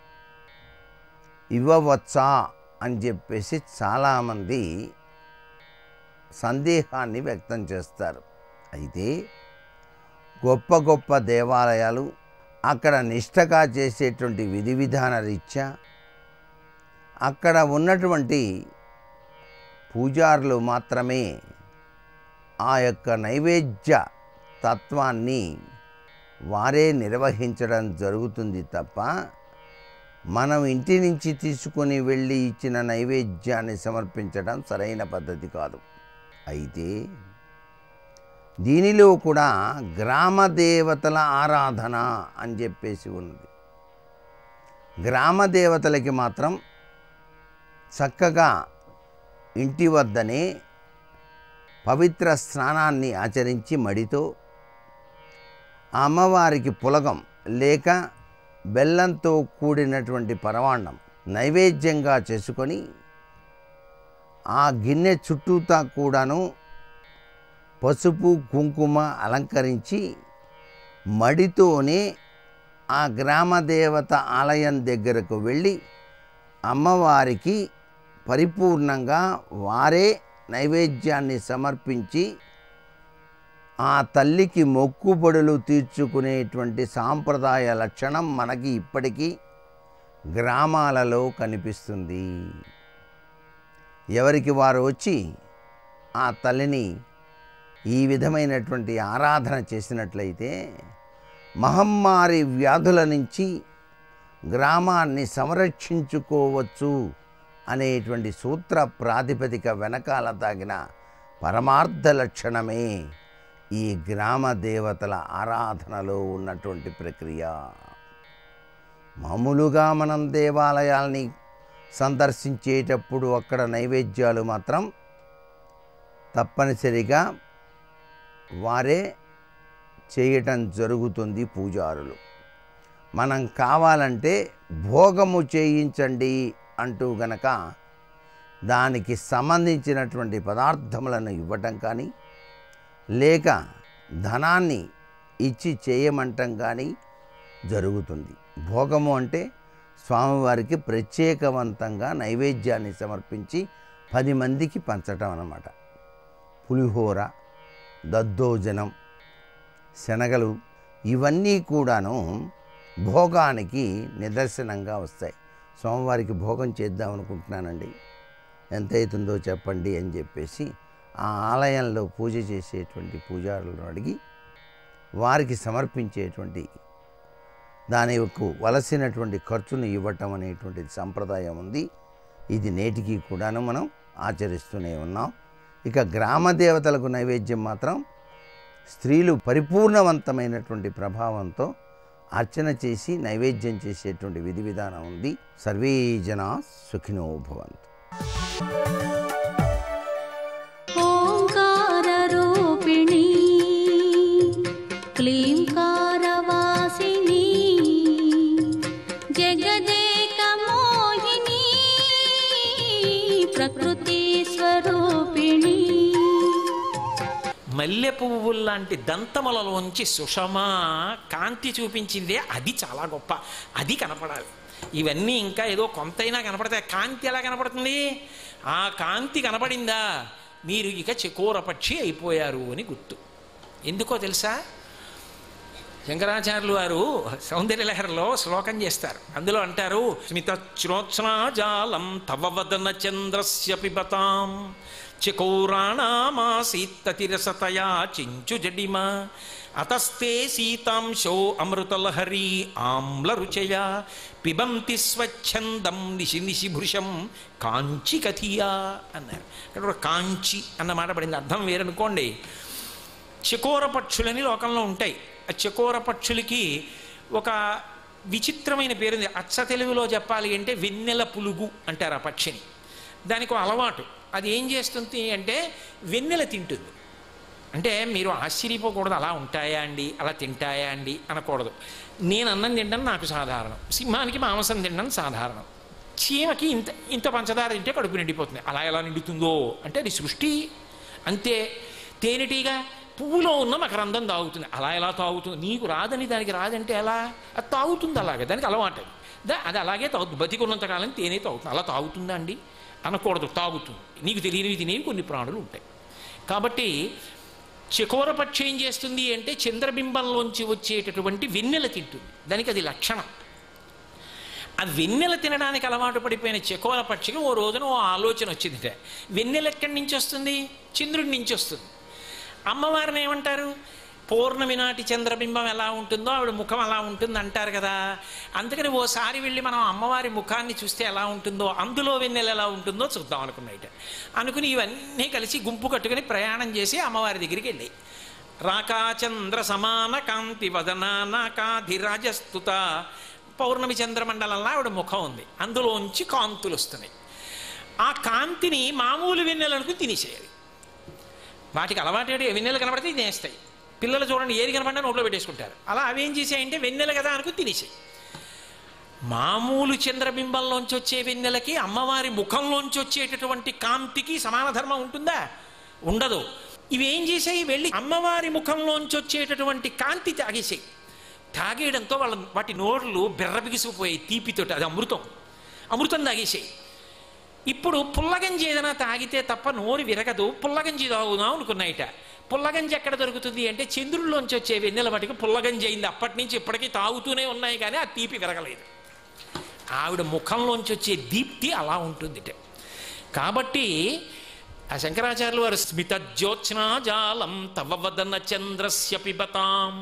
ఇవ్వవచ్చా అని చెప్పేసి చాలామంది సందేహాన్ని వ్యక్తం చేస్తారు అయితే గొప్ప గొప్ప దేవాలయాలు అక్కడ నిష్టగా చేసేటువంటి విధి విధాన రీత్యా అక్కడ ఉన్నటువంటి పూజారులు మాత్రమే ఆ యొక్క నైవేద్య తత్వాన్ని వారే నిర్వహించడం జరుగుతుంది తప్ప మనం ఇంటి నుంచి తీసుకొని వెళ్ళి ఇచ్చిన నైవేద్యాన్ని సమర్పించడం సరైన పద్ధతి కాదు అయితే దీనిలో కూడా గ్రామ దేవతల ఆరాధన అని చెప్పేసి ఉన్నది గ్రామ దేవతలకి మాత్రం చక్కగా ఇంటి వద్దనే పవిత్ర స్నానాన్ని ఆచరించి మడితో ఆ అమ్మవారికి పులగం లేక బెల్లంతో కూడినటువంటి పరమాన్నం నైవేద్యంగా చేసుకొని ఆ గిన్నె చుట్టూతా కూడాను పసుపు కుంకుమ అలంకరించి మడితోనే ఆ గ్రామ దేవత ఆలయం దగ్గరకు వెళ్ళి అమ్మవారికి పరిపూర్ణంగా వారే నైవేద్యాన్ని సమర్పించి ఆ తల్లికి మొక్కుబడులు తీర్చుకునేటువంటి సాంప్రదాయ లక్షణం మనకి ఇప్పటికీ గ్రామాలలో కనిపిస్తుంది ఎవరికి వారు వచ్చి ఆ తల్లిని ఈ విధమైనటువంటి ఆరాధన చేసినట్లయితే మహమ్మారి వ్యాధుల నుంచి గ్రామాన్ని సంరక్షించుకోవచ్చు అనేటువంటి సూత్ర ప్రాతిపదిక వెనకాల తాగిన పరమార్థ లక్షణమే ఈ గ్రామ దేవతల ఆరాధనలో ఉన్నటువంటి ప్రక్రియ మామూలుగా మనం దేవాలయాల్ని సందర్శించేటప్పుడు అక్కడ నైవేద్యాలు మాత్రం తప్పనిసరిగా వారే చేయటం జరుగుతుంది పూజారులు మనం కావాలంటే భోగము చేయించండి అంటూ గనక దానికి సంబంధించినటువంటి పదార్థములను ఇవ్వటం కానీ లేక ధనాన్ని ఇచ్చి చేయమంటం కానీ జరుగుతుంది భోగము అంటే స్వామివారికి ప్రత్యేకవంతంగా నైవేద్యాన్ని సమర్పించి పది మందికి పంచటం అన్నమాట పులిహోర దద్దోజనం శనగలు ఇవన్నీ కూడాను భోగానికి నిదర్శనంగా వస్తాయి స్వామివారికి భోగం చేద్దాం అనుకుంటున్నానండి ఎంత అవుతుందో చెప్పండి అని చెప్పేసి ఆ ఆలయంలో పూజ చేసేటువంటి పూజారులను అడిగి వారికి సమర్పించేటువంటి దానికి వలసినటువంటి ఖర్చును ఇవ్వటం అనేటువంటిది సంప్రదాయం ఉంది ఇది నేటికి కూడాను మనం ఆచరిస్తూనే ఉన్నాం ఇక గ్రామ దేవతలకు నైవేద్యం మాత్రం స్త్రీలు పరిపూర్ణవంతమైనటువంటి ప్రభావంతో అర్చన చేసి నైవేద్యం చేసేటువంటి విధి విధానం ఉంది సర్వే జనా సుఖినో భవంతు ఓంకారరూపిణీ క్లీంకారవాసిని జగదేకమోహిని ప్రకృతి స్వరూపిణి మల్లె పువ్వుల్లాంటి దంతములలోంచి సుషమా కాంతి చూపించిందే అది చాలా గొప్ప అది కనపడాలి ఇవన్నీ ఇంకా ఏదో కొంతైనా కనపడతాయి కాంతి ఎలా కనపడుతుంది ఆ కాంతి కనపడిందా మీరు ఇక చకోర పక్షి అయిపోయారు అని గుర్తు ఎందుకో తెలుసా శంకరాచార్యులు వారు సౌందర్యలహరిలో శ్లోకం చేస్తారు అందులో అంటారు స్మిత శ్రోత్స్నాజాలం తవ వదన చంద్రస్య పిబతాం చకోరాణామాసీత్తతిరసతయా చించు జడిమ అతస్తే సీతాంశో అమృతలహరి ఆమ్లరుచయా పిబంతి స్వచ్ఛందం నిశి నిశి భృశం కాంచి కథియా అన్నారు ఇక్కడ కూడా కాంచి అన్న మాట పడింది అర్థం వేరనుకోండి చకోర పక్షులని లోకంలో ఉంటాయి ఆ చకోర పక్షులకి ఒక విచిత్రమైన పేరుంది అచ్చ తెలుగులో చెప్పాలి అంటే వెన్నెల పులుగు అంటారు ఆ పక్షిని దానికి ఒక అలవాటు అది ఏం చేస్తుంది అంటే వెన్నెల తింటుంది అంటే మీరు ఆశ్చర్యపోకూడదు అలా ఉంటాయా అండి అలా తింటాయా అండి అనకూడదు నేను అన్నం తినడం నాకు సాధారణం సింహానికి మాంసం తినడం సాధారణం చీమకి ఇంత ఇంత పంచదార తింటే కడుపు నిండిపోతుంది అలా ఎలా నిండుతుందో అంటే అది సృష్టి అంతే తేనెటీగ పువ్వులో ఉన్న మకరందం తాగుతుంది అలా ఎలా తాగుతుంది నీకు రాదని దానికి రాదంటే ఎలా అది తాగుతుంది అలాగే దానికి అలవాటు అది. దా అది అలాగే తాగుతుంది బతికున్నంతకాలం తేనె తాగుతుంది అలా తాగుతుందా అండి అనకూడదు తాగుతుంది నీకు తెలియనివి తినేవి కొన్ని ప్రాణులు ఉంటాయి కాబట్టి చకోర పక్షి ఏం చేస్తుంది అంటే చంద్రబింబంలోంచి వచ్చేటటువంటి వెన్నెల తింటుంది దానికి అది లక్షణం ఆ వెన్నెల తినడానికి అలవాటు పడిపోయిన చకోర పక్షికి ఓ రోజున ఓ ఆలోచన వచ్చిందిట వెన్నెల ఎక్కడి నుంచి వస్తుంది చంద్రుడి నుంచి వస్తుంది అమ్మవారిని ఏమంటారు పౌర్ణమి నాటి చంద్రబింబం ఎలా ఉంటుందో ఆవిడ ముఖం అలా ఉంటుంది అంటారు కదా అందుకని ఓసారి వెళ్ళి మనం అమ్మవారి ముఖాన్ని చూస్తే ఎలా ఉంటుందో అందులో వెన్నెల ఎలా ఉంటుందో చూద్దాం అనుకున్నైట అనుకుని ఇవన్నీ కలిసి గుంపు కట్టుకుని ప్రయాణం చేసి అమ్మవారి దగ్గరికి వెళ్ళి రాకాచంద్ర సమాన కాంతి వదన నాకాధిరాజస్తుత పౌర్ణమి చంద్రమండలంలో ఆవిడ ముఖం ఉంది అందులోంచి కాంతులు వస్తున్నాయి ఆ కాంతిని మామూలు వెన్నెలకు తినేసేయాలి వాటికి అలవాటు వెన్నెలు కనబడితే తినేస్తాయి పిల్లలు చూడండి ఏది కనబడినా నోట్లో పెట్టేసుకుంటారు అలా అవేం చేసాయంటే వెన్నెల కదా అనుకుని తినేసాయి మామూలు చంద్రబింబంలోంచి వచ్చే వెన్నెలకి అమ్మవారి ముఖంలోంచి వచ్చేటటువంటి కాంతికి సమాన ధర్మం ఉంటుందా ఉండదు ఇవి ఏం చేసాయి వెళ్ళి అమ్మవారి ముఖంలోంచి వచ్చేటటువంటి కాంతి తాగేసాయి తాగేయడంతో వాళ్ళ వాటి నోళ్ళు బెర్ర బిగిసిపోయాయి తీపితోటి అది అమృతం అమృతం తాగేసాయి ఇప్పుడు పుల్లగంజి ఏదైనా తాగితే తప్ప నోరు విరగదు పుల్లగంజి తాగుదాం అనుకున్నాయిట పుల్లగంజి ఎక్కడ దొరుకుతుంది అంటే చంద్రుల్లోంచి వచ్చే వెన్నెల మటుకు పుల్లగంజి అయింది అప్పటి నుంచి ఇప్పటికీ తాగుతూనే ఉన్నాయి కానీ ఆ తీపి విరగలేదు ఆవిడ ముఖంలోంచి వచ్చే దీప్తి అలా ఉంటుందిట కాబట్టి ఆ శంకరాచార్యులు వారు స్మిత జ్యోత్స్నాజాలం తవ వదన చంద్రస్య పిబతాం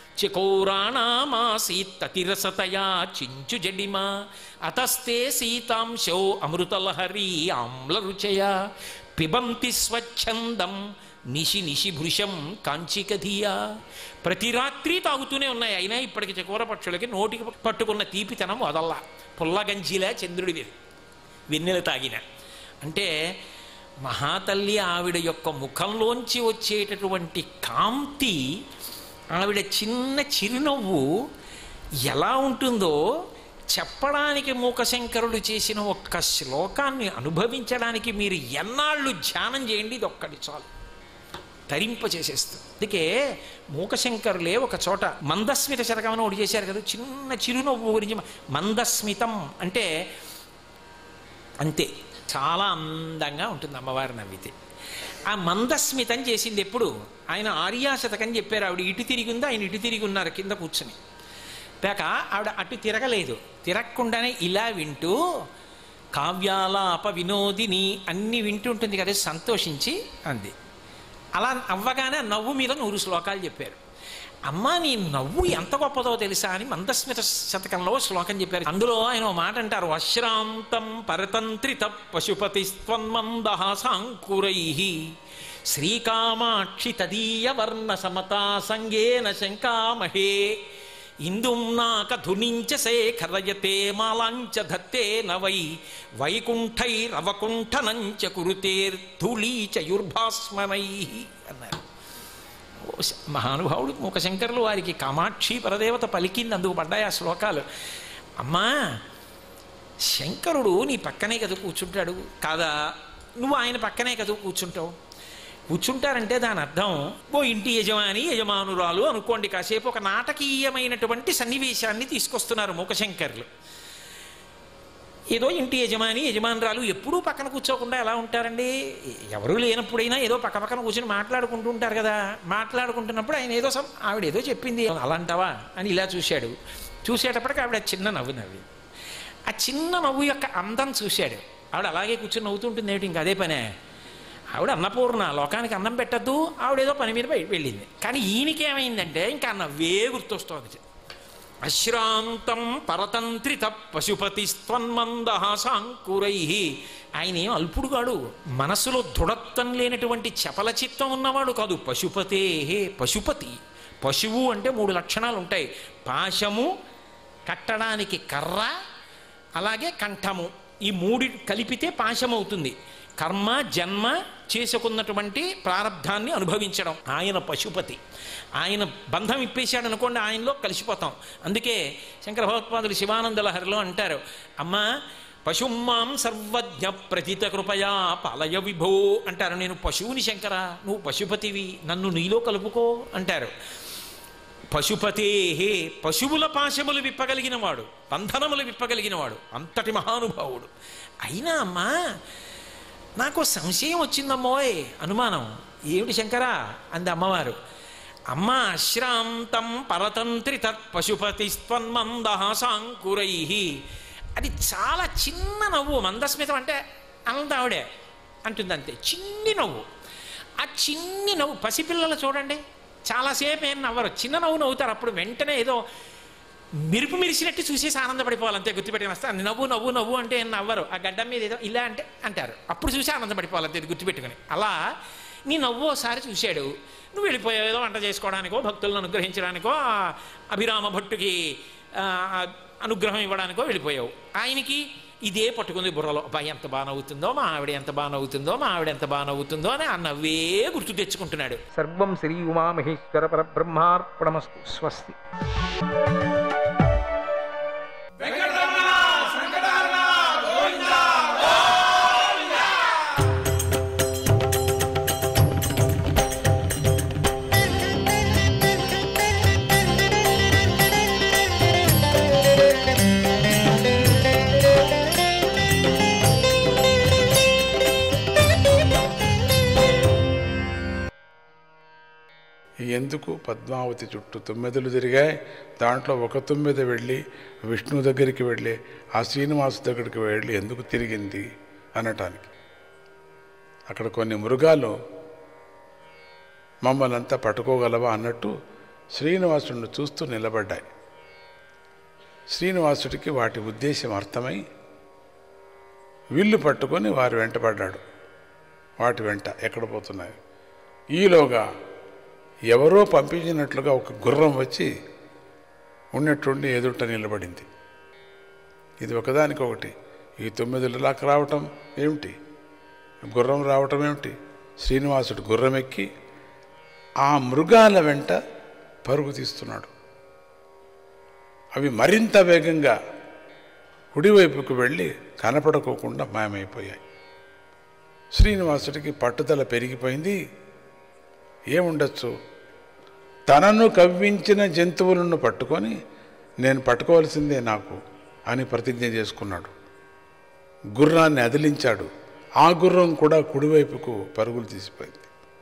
చికౌరాణామాసీత్తతిరసతయా చించు జడిమా అతస్తే సీతాంశో అమృతలహరీ ఆమ్లరుచయ పిబంతి స్వచ్ఛందం నిశి నిశి భృశం కాంచికధియా ప్రతి రాత్రి తాగుతూనే ఉన్నాయి అయినా ఇప్పటికి చకోర పక్షులకి నోటికి పట్టుకున్న తీపితనం వదల్లా పుల్లగంజిలా చంద్రుడిది వెన్నెల తాగిన అంటే మహాతల్లి ఆవిడ యొక్క ముఖంలోంచి వచ్చేటటువంటి కాంతి ఆవిడ చిన్న చిరునవ్వు ఎలా ఉంటుందో చెప్పడానికి మూకశంకరుడు చేసిన ఒక్క శ్లోకాన్ని అనుభవించడానికి మీరు ఎన్నాళ్ళు ధ్యానం చేయండి ఇది ఒక్కటి చాలు తరింప చేసేస్తుంది అందుకే మూకశంకరులే ఒక చోట మందస్మిత శతకమని ఒకటి చేశారు కదా చిన్న చిరునవ్వు గురించి మందస్మితం అంటే అంతే చాలా అందంగా ఉంటుంది అమ్మవారి నవ్వితే ఆ మందస్మితం చేసింది ఎప్పుడు ఆయన ఆర్యాశతకం చెప్పారు ఆవిడ ఇటు తిరిగి ఉంది ఆయన ఇటు తిరిగి ఉన్నారు కింద కూర్చుని పేక ఆవిడ అటు తిరగలేదు తిరగకుండానే ఇలా వింటూ కావ్యాలాప వినోదిని అన్ని వింటుంటుంది కదా సంతోషించి అంది అలా అవ్వగానే ఆ నవ్వు మీద నూరు శ్లోకాలు చెప్పారు అమ్మా నీ నవ్వు ఎంత గొప్పదో తెలుసా అని మందస్మిత శతకంలో శ్లోకం చెప్పారు అందులో ఆయన ఓ మాట అంటారు అశ్రాంతం పరతంత్రిత పశుపతి స్వన్మందహాసాంకురై శ్రీకామాక్షి తదీయ వర్ణ సమతా సంగేన శంకామహే ఇందుం నాక ధునించ శేఖరయతే మాలాంచ ధత్తే నవై వైకుంఠైరవకుంఠనంచ కురుతేర్ధూళీచయుర్భాస్మనై అన్నారు ఓ శ- మహానుభావుడు మూకశంకరులు వారికి కామాక్షి పరదేవత పలికింది అందుకు పడ్డాయి ఆ శ్లోకాలు అమ్మా శంకరుడు నీ పక్కనే కదా కూర్చుంటాడు కాదా నువ్వు ఆయన పక్కనే కదా కూర్చుంటావు కూర్చుంటారంటే దాని అర్థం ఓ ఇంటి యజమాని యజమానురాలు అనుకోండి కాసేపు ఒక నాటకీయమైనటువంటి సన్నివేశాన్ని తీసుకొస్తున్నారు మూకశంకర్లు ఏదో ఇంటి యజమాని యజమానురాలు ఎప్పుడూ పక్కన కూర్చోకుండా ఎలా ఉంటారండి ఎవరూ లేనప్పుడైనా ఏదో పక్క పక్కన కూర్చొని మాట్లాడుకుంటూ ఉంటారు కదా మాట్లాడుకుంటున్నప్పుడు ఆయన ఏదో సం ఆవిడ ఏదో చెప్పింది అలా అంటావా అని ఇలా చూశాడు చూసేటప్పటికి ఆవిడ చిన్న నవ్వు నవ్వి ఆ చిన్న నవ్వు యొక్క అందం చూశాడు ఆవిడ అలాగే కూర్చొని నవ్వుతుంటుంది ఏమిటి ఇంకా అదే పనే ఆవిడ అన్నపూర్ణ లోకానికి అన్నం పెట్టద్దు ఆవిడ ఏదో పని మీద బయట వెళ్ళింది కానీ ఈయనకి ఏమైందంటే ఇంకా ఆ నవ్వే గుర్తొస్తోంది అశ్రాంతం పరతంత్రిత పశుపతి స్వన్మందహాసాంకురై ఆయన ఏం అల్పుడు కాడు మనసులో దృఢత్వం లేనటువంటి చపల చిత్తం ఉన్నవాడు కాదు పశుపతే పశుపతి పశువు అంటే మూడు లక్షణాలు ఉంటాయి పాశము కట్టడానికి కర్ర అలాగే కంఠము ఈ మూడి కలిపితే పాశమవుతుంది కర్మ జన్మ చేసుకున్నటువంటి ప్రారంధాన్ని అనుభవించడం ఆయన పశుపతి ఆయన బంధం ఇప్పేశాడు అనుకోండి ఆయనలో కలిసిపోతాం అందుకే శంకర భగవత్పాదులు శివానంద లహరిలో అంటారు అమ్మా పశుమాం సర్వజ్ఞ ప్రతిత కృపయా పాలయ విభో అంటారు నేను పశువుని శంకర నువ్వు పశుపతివి నన్ను నీలో కలుపుకో అంటారు పశుపతే పశువుల పాశములు విప్పగలిగిన వాడు బంధనములు విప్పగలిగిన వాడు అంతటి మహానుభావుడు అయినా అమ్మా నాకు సంశయం వచ్చిందమ్మోయ్ అనుమానం ఏమిటి శంకరా అంది అమ్మవారు అమ్మ అశ్రాంతం పరతంత్రి తత్ పశుపతిస్త్వన్మందహాసాంకురై అది చాలా చిన్న నవ్వు మందస్మితం అంటే అంత ఆవిడే అంటుంది అంతే చిన్ని నవ్వు ఆ చిన్ని నవ్వు పసిపిల్లలు చూడండి చాలాసేపు ఏం నవ్వరు చిన్న నవ్వు నవ్వుతారు అప్పుడు వెంటనే ఏదో మెరుపు మెరిసినట్టు చూసేసి ఆనందపడిపోవాలి అంతే గుర్తుపెట్టుకుని వస్తే నవ్వు నవ్వు నవ్వు అంటే ఏం నవ్వరు ఆ గడ్డం మీద ఏదో ఇలా అంటే అంటారు అప్పుడు చూసి ఆనందపడిపోవాలి అంతే ఇది గుర్తుపెట్టుకుని అలా నీ నవ్వు ఒకసారి చూశాడు నువ్వు వెళ్ళిపోయావు ఏదో వంట చేసుకోవడానికో భక్తులను అనుగ్రహించడానికో ఆ అభిరామ భట్టుకి ఆ, అనుగ్రహం ఇవ్వడానికో వెళ్ళిపోయావు ఆయనకి ఇదే పట్టుకుంది బుర్రలో అబ్బాయి ఎంత బాగా నవ్వుతుందో మా ఆవిడ ఎంత బాగా నవ్వుతుందో మా ఆవిడ ఎంత బాగా నవ్వుతుందో అని ఆ నవ్వే గుర్తు తెచ్చుకుంటున్నాడు సర్వం శ్రీ ఉమామహేశ్వర పరబ్రహ్మార్పణమస్తు స్వస్తి ఎందుకు పద్మావతి చుట్టూ తొమ్మిదిలు తిరిగాయి దాంట్లో ఒక తొమ్మిది వెళ్ళి విష్ణు దగ్గరికి వెళ్ళి ఆ శ్రీనివాసు దగ్గరికి వెళ్ళి ఎందుకు తిరిగింది అనటానికి అక్కడ కొన్ని మృగాలు మమ్మల్ని అంతా పట్టుకోగలవా అన్నట్టు శ్రీనివాసుడిని చూస్తూ నిలబడ్డాయి శ్రీనివాసుడికి వాటి ఉద్దేశం అర్థమై విల్లు పట్టుకొని వారు వెంటపడ్డాడు వాటి వెంట ఎక్కడ పోతున్నాయి ఈలోగా ఎవరో పంపించినట్లుగా ఒక గుర్రం వచ్చి ఉన్నట్టుండి ఎదుట నిలబడింది ఇది ఒకదానికొకటి ఈ తొమ్మిదిలాక్ రావటం ఏమిటి గుర్రం రావటం ఏమిటి శ్రీనివాసుడు గుర్రం ఎక్కి ఆ మృగాల వెంట పరుగు తీస్తున్నాడు అవి మరింత వేగంగా కుడివైపుకు వెళ్ళి కనపడకోకుండా మాయమైపోయాయి శ్రీనివాసుడికి పట్టుదల పెరిగిపోయింది ఏముండొచ్చు తనను కవ్వించిన జంతువులను పట్టుకొని నేను పట్టుకోవాల్సిందే నాకు అని ప్రతిజ్ఞ చేసుకున్నాడు గుర్రాన్ని అదిలించాడు ఆ గుర్రం కూడా కుడివైపుకు పరుగులు తీసిపోయింది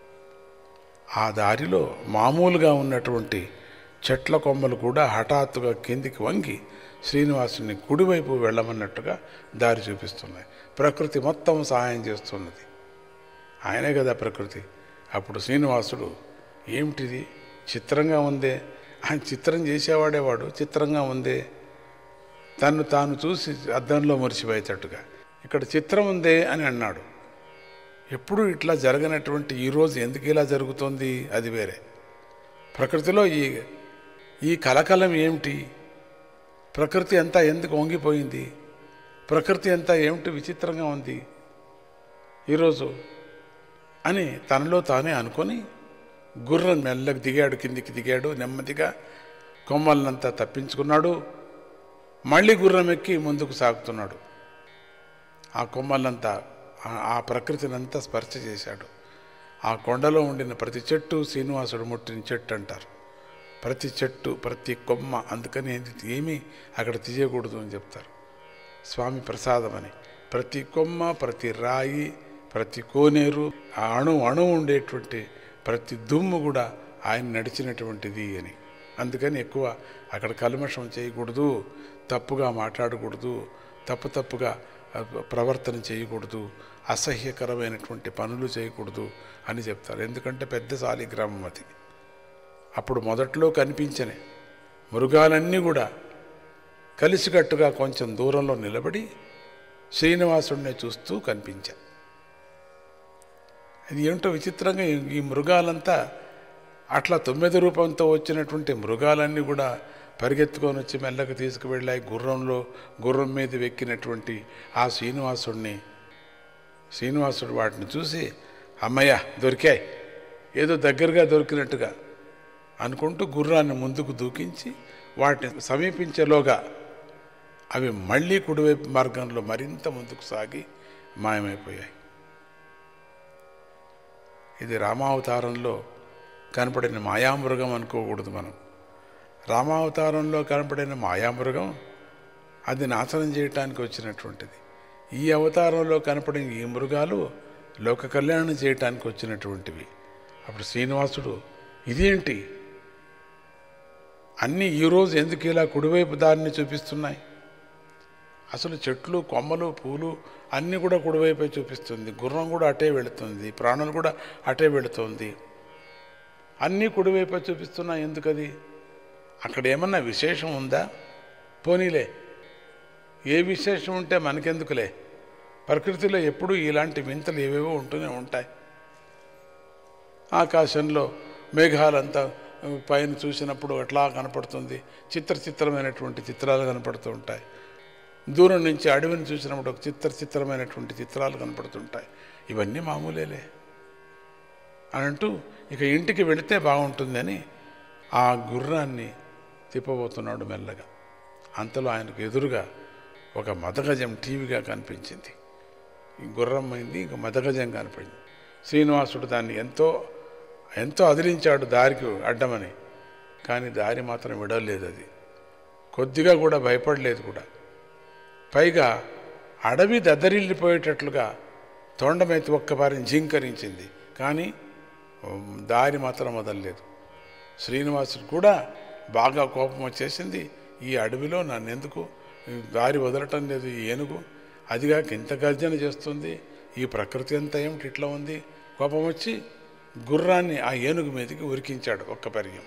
ఆ దారిలో మామూలుగా ఉన్నటువంటి చెట్ల కొమ్మలు కూడా హఠాత్తుగా కిందికి వంగి శ్రీనివాసుని కుడివైపు వెళ్ళమన్నట్టుగా దారి చూపిస్తున్నాయి ప్రకృతి మొత్తం సహాయం చేస్తున్నది ఆయనే కదా ప్రకృతి అప్పుడు శ్రీనివాసుడు ఏమిటిది చిత్రంగా ఉందే ఆయన చిత్రం చేసేవాడే వాడు చిత్రంగా ఉందే తను తాను చూసి అద్దంలో మురిసిపోయేటట్టుగా ఇక్కడ చిత్రం ఉందే అని అన్నాడు ఎప్పుడు ఇట్లా జరగనటువంటి ఈరోజు ఎందుకు ఇలా జరుగుతోంది అది వేరే ప్రకృతిలో ఈ ఈ కలకలం ఏమిటి ప్రకృతి అంతా ఎందుకు వంగిపోయింది ప్రకృతి అంతా ఏమిటి విచిత్రంగా ఉంది ఈరోజు అని తనలో తానే అనుకొని గుర్రం మెల్లకి దిగాడు కిందికి దిగాడు నెమ్మదిగా కొమ్మలనంతా తప్పించుకున్నాడు మళ్ళీ గుర్రం ఎక్కి ముందుకు సాగుతున్నాడు ఆ కొమ్మలంతా ఆ- ఆ ప్రకృతినంతా స్పర్శ చేశాడు ఆ కొండలో ఉండిన ప్రతి చెట్టు శ్రీనివాసుడు ముట్టిన చెట్టు అంటారు ప్రతి చెట్టు ప్రతి కొమ్మ అందుకని ఏంది ఏమీ అక్కడ తీయకూడదు అని చెప్తారు స్వామి ప్రసాదం అని ప్రతి కొమ్మ ప్రతి రాయి ప్రతి కోనేరు ఆ అణు అణు ఉండేటువంటి ప్రతి దుమ్ము కూడా ఆయన నడిచినటువంటిది అని అందుకని ఎక్కువ అక్కడ కల్మషం చేయకూడదు తప్పుగా మాట్లాడకూడదు తప్పు తప్పుగా ఆ, ప్రవర్తన చేయకూడదు అసహ్యకరమైనటువంటి పనులు చేయకూడదు అని చెప్తారు ఎందుకంటే పెద్ద శాలిగ్రామం అది అప్పుడు మొదట్లో కనిపించని మృగాలన్నీ కూడా కలిసికట్టుగా కొంచెం దూరంలో నిలబడి శ్రీనివాసుడిని చూస్తూ కనిపించా ఇది ఏమిటో విచిత్రంగా ఈ- ఈ మృగాలంతా అట్లా తొమ్మిది రూపంతో వచ్చినటువంటి మృగాలన్నీ కూడా పరిగెత్తుకొని వచ్చి మెల్లగా తీసుకువెళ్ళాయి గుర్రంలో గుర్రం మీద వెక్కినటువంటి ఆ శ్రీనివాసుడిని శ్రీనివాసుడు వాటిని చూసి అమ్మయ్య దొరికాయి ఏదో దగ్గరగా దొరికినట్టుగా అనుకుంటూ గుర్రాన్ని ముందుకు దూకించి వాటిని సమీపించేలోగా అవి మళ్ళీ కుడివైపు మార్గంలో మరింత ముందుకు సాగి మాయమైపోయాయి ఇది రామావతారంలో కనపడిన మాయామృగం అనుకోకూడదు మనం రామావతారంలో కనపడిన మాయామృగం అది నాశనం చేయటానికి వచ్చినటువంటిది ఈ అవతారంలో కనపడిన ఈ మృగాలు లోక కళ్యాణం చేయటానికి వచ్చినటువంటివి అప్పుడు శ్రీనివాసుడు ఇదేంటి అన్నీ ఈరోజు ఎందుకు ఇలా కుడివైపు దారిని చూపిస్తున్నాయి అసలు చెట్లు కొమ్మలు పూలు అన్నీ కూడా కుడివైపే చూపిస్తుంది గుర్రం కూడా అటే వెళుతుంది ప్రాణులు కూడా అటే వెళుతుంది అన్నీ కుడివైపే చూపిస్తున్నాయి ఎందుకది అక్కడ ఏమన్నా విశేషం ఉందా పోనీలే ఏ విశేషం ఉంటే మనకెందుకులే ప్రకృతిలో ఎప్పుడూ ఇలాంటి వింతలు ఏవేవో ఉంటూనే ఉంటాయి ఆకాశంలో మేఘాలంతా ఆ, పైన చూసినప్పుడు అట్లా కనపడుతుంది చిత్ర చిత్రమైనటువంటి చిత్రాలు కనపడుతూ ఉంటాయి దూరం నుంచి అడవిని చూసినప్పుడు ఒక చిత్ర చిత్రమైనటువంటి చిత్రాలు కనపడుతుంటాయి ఇవన్నీ మామూలేలే అని అంటూ ఇక ఇంటికి వెళితే బాగుంటుందని ఆ గుర్రాన్ని తిప్పబోతున్నాడు మెల్లగా అంతలో ఆయనకు ఎదురుగా ఒక మదగజం టీవీగా కనిపించింది ఈ గుర్రం అయింది ఇంక మదగజం కనపడింది శ్రీనివాసుడు దాన్ని ఎంతో ఎంతో అదిలించాడు దారికి అడ్డమని కానీ దారి మాత్రం విడవలేదు అది కొద్దిగా కూడా భయపడలేదు కూడా పైగా అడవి దద్దరిల్లిపోయేటట్లుగా తొండమెత్తి ఒక్కబారిని జింకరించింది కానీ ఉమ్, దారి మాత్రం వదలలేదు శ్రీనివాసుడు కూడా బాగా కోపం వచ్చేసింది ఈ అడవిలో నన్నెందుకు ఈ దారి వదలటం లేదు ఈ ఏనుగు అదిగా ఇంత గర్జన చేస్తుంది ఈ ప్రకృతి అంతా ఏమిటి ఇట్లా ఉంది కోపం వచ్చి గుర్రాన్ని ఆ ఏనుగు మీదకి ఉరికించాడు ఒక్క పరిగెం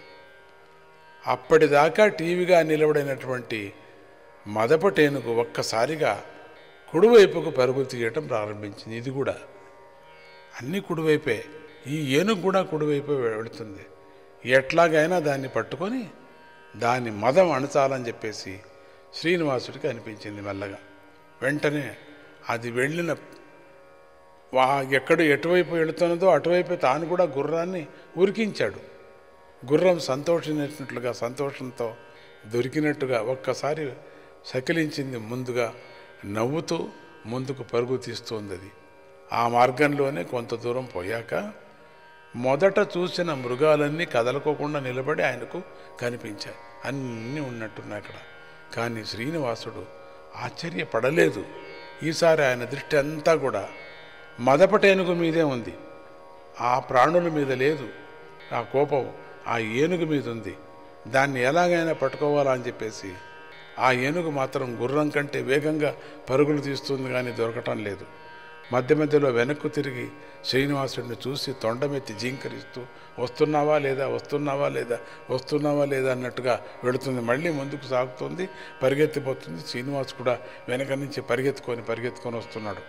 అప్పటిదాకా టీవీగా నిలబడినటువంటి మదపటేనుగు ఒక్కసారిగా కుడివైపుకు పరుగులు తీయటం ప్రారంభించింది ఇది కూడా అన్నీ కుడివైపే ఈ ఏనుగు కూడా కుడివైపే వెళుతుంది ఎట్లాగైనా దాన్ని పట్టుకొని దాని మదం అణచాలని చెప్పేసి శ్రీనివాసుడికి అనిపించింది మెల్లగా వెంటనే అది వెళ్ళిన వా ఎక్కడ ఎటువైపు వెళుతున్నదో అటువైపు తాను కూడా గుర్రాన్ని ఉరికించాడు గుర్రం సంతోషించినట్లుగా సంతోషంతో దొరికినట్టుగా ఒక్కసారి సకిలించింది ముందుగా నవ్వుతూ ముందుకు పరుగు తీస్తుంది అది ఆ మార్గంలోనే కొంత దూరం పోయాక మొదట చూసిన మృగాలన్నీ కదలకోకుండా నిలబడి ఆయనకు కనిపించాయి అన్నీ ఉన్నట్టున్నాయి అక్కడ కానీ శ్రీనివాసుడు ఆశ్చర్యపడలేదు ఈసారి ఆయన దృష్టి అంతా కూడా మదపటేనుగు మీదే ఉంది ఆ ప్రాణుల మీద లేదు ఆ కోపం ఆ ఏనుగు మీద ఉంది దాన్ని ఎలాగైనా పట్టుకోవాలా అని చెప్పేసి ఆ ఏనుగు మాత్రం గుర్రం కంటే వేగంగా పరుగులు తీస్తుంది కానీ దొరకటం లేదు మధ్య మధ్యలో వెనక్కు తిరిగి శ్రీనివాసుడిని చూసి తొండమెత్తి జీంకరిస్తూ వస్తున్నావా లేదా వస్తున్నావా లేదా వస్తున్నావా లేదా అన్నట్టుగా వెళుతుంది మళ్ళీ ముందుకు సాగుతుంది పరిగెత్తిపోతుంది శ్రీనివాస్ కూడా వెనక నుంచి పరిగెత్తుకొని పరిగెత్తుకొని వస్తున్నాడు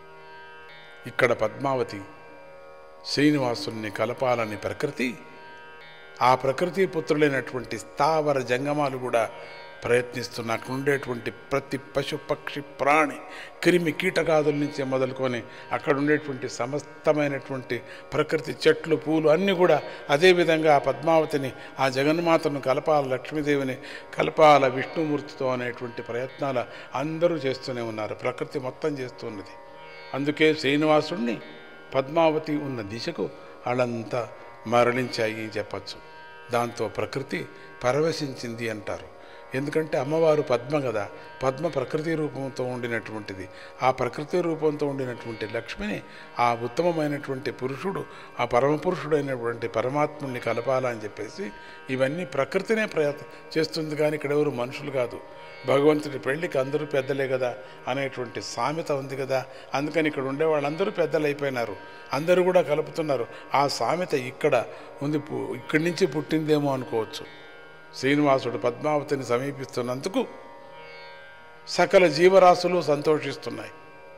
ఇక్కడ పద్మావతి శ్రీనివాసుని కలపాలని ప్రకృతి ఆ ప్రకృతి పుత్రులైనటువంటి స్థావర జంగమాలు కూడా ప్రయత్నిస్తున్న అక్కడ ఉండేటువంటి ప్రతి పశు పక్షి ప్రాణి క్రిమి కీటకాదుల నుంచి మొదలుకొని అక్కడ ఉండేటువంటి సమస్తమైనటువంటి ప్రకృతి చెట్లు పూలు అన్నీ కూడా అదేవిధంగా ఆ పద్మావతిని ఆ జగన్మాతను కలపాల లక్ష్మీదేవిని కలపాల విష్ణుమూర్తితో అనేటువంటి ప్రయత్నాలు అందరూ చేస్తూనే ఉన్నారు ప్రకృతి మొత్తం చేస్తున్నది అందుకే శ్రీనివాసుణ్ణి పద్మావతి ఉన్న దిశకు వాళ్ళంతా మరలించాయి చెప్పచ్చు దాంతో ప్రకృతి పరవశించింది అంటారు ఎందుకంటే అమ్మవారు పద్మ కదా పద్మ ప్రకృతి రూపంతో ఉండినటువంటిది ఆ ప్రకృతి రూపంతో ఉండినటువంటి లక్ష్మిని ఆ ఉత్తమమైనటువంటి పురుషుడు ఆ పరమ పురుషుడైనటువంటి పరమాత్ముని కలపాలని చెప్పేసి ఇవన్నీ ప్రకృతినే ప్రయత్నం చేస్తుంది కానీ ఇక్కడ ఎవరు మనుషులు కాదు భగవంతుడి పెళ్ళికి అందరూ పెద్దలే కదా అనేటువంటి సామెత ఉంది కదా అందుకని ఇక్కడ ఉండే వాళ్ళందరూ పెద్దలు అయిపోయినారు అందరూ కూడా కలుపుతున్నారు ఆ సామెత ఇక్కడ ఉంది పు- ఇక్కడి నుంచి పుట్టిందేమో అనుకోవచ్చు శ్రీనివాసుడు పద్మావతిని సమీపిస్తున్నందుకు సకల జీవరాశులు సంతోషిస్తున్నాయి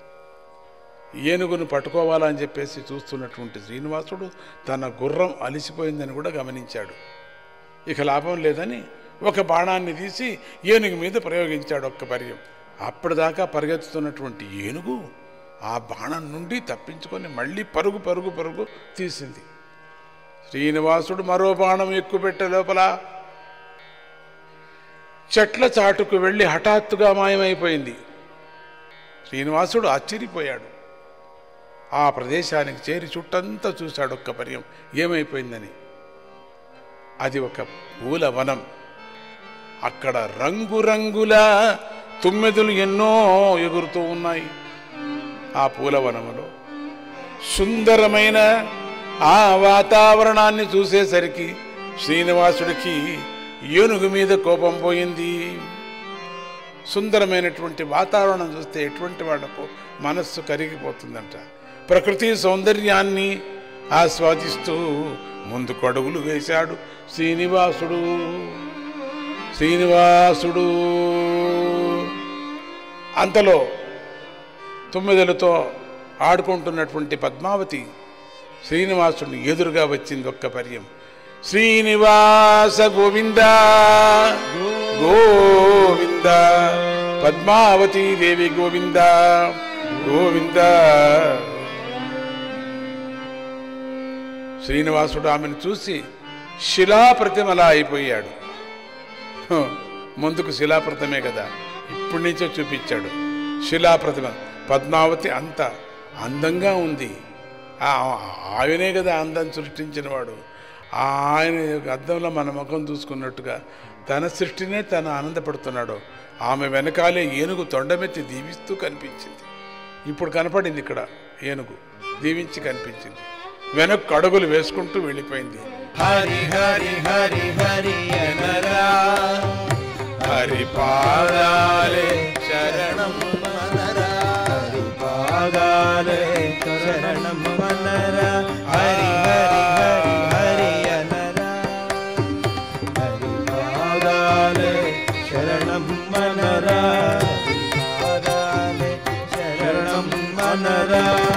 ఏనుగును పట్టుకోవాలని చెప్పేసి చూస్తున్నటువంటి శ్రీనివాసుడు తన గుర్రం అలిసిపోయిందని కూడా గమనించాడు ఇక లాభం లేదని ఒక బాణాన్ని తీసి ఏనుగు మీద ప్రయోగించాడు ఒక్క పర్యం అప్పటిదాకా పరిగెత్తుతున్నటువంటి ఏనుగు ఆ బాణం నుండి తప్పించుకొని మళ్ళీ పరుగు పరుగు పరుగు తీసింది శ్రీనివాసుడు మరో బాణం ఎక్కుపెట్టే లోపల చెట్ల చాటుకు వెళ్ళి హఠాత్తుగా మాయమైపోయింది శ్రీనివాసుడు ఆశ్చర్యపోయాడు ఆ ప్రదేశానికి చేరి చుట్టంతా చూశాడు ఒక్క పర్యం ఏమైపోయిందని అది ఒక పూల వనం అక్కడ రంగురంగుల తుమ్మెదులు ఎన్నో ఎగురుతూ ఉన్నాయి ఆ పూలవనములో సుందరమైన ఆ వాతావరణాన్ని చూసేసరికి శ్రీనివాసుడికి ఏనుగు మీద కోపం పోయింది సుందరమైనటువంటి వాతావరణం చూస్తే ఎటువంటి వాళ్లకు మనస్సు కరిగిపోతుందంట ప్రకృతి సౌందర్యాన్ని ఆస్వాదిస్తూ ముందుకు అడుగులు వేశాడు శ్రీనివాసుడు శ్రీనివాసుడు అంతలో తొమ్మిదలతో ఆడుకుంటున్నటువంటి పద్మావతి శ్రీనివాసుడిని ఎదురుగా వచ్చింది ఒక్క పర్యం శ్రీనివాస గోవింద గోవింద పద్మావతి దేవి గోవింద గోవింద శ్రీనివాసుడు ఆమెను చూసి శిలాప్రతిమలా అయిపోయాడు హ, ముందుకు శిలాప్రతిమే కదా ఇప్పటి నుంచో చూపించాడు శిలాప్రతిమ పద్మావతి అంత అందంగా ఉంది ఆ- ఆయనే కదా అందం సృష్టించినవాడు ఆ ఆయన యొక్క అద్దంలో మన ముఖం చూసుకున్నట్టుగా తన సృష్టినే తను ఆనందపడుతున్నాడు ఆమె వెనకాలే ఏనుగు తొండమెత్తి దీవిస్తూ కనిపించింది ఇప్పుడు కనపడింది ఇక్కడ ఏనుగు దీవించి కనిపించింది వెనక్కు అడుగులు వేసుకుంటూ వెళ్ళిపోయింది హరి హరి హరి హరి అనరా హరి పాదాలే శరణం మనరా హరి పాదాలే శరణం మనరా హరి హరి హరి హరి అనరా హరి పాదాలే శరణం మనరా హరి పాదాలే శరణం మనరా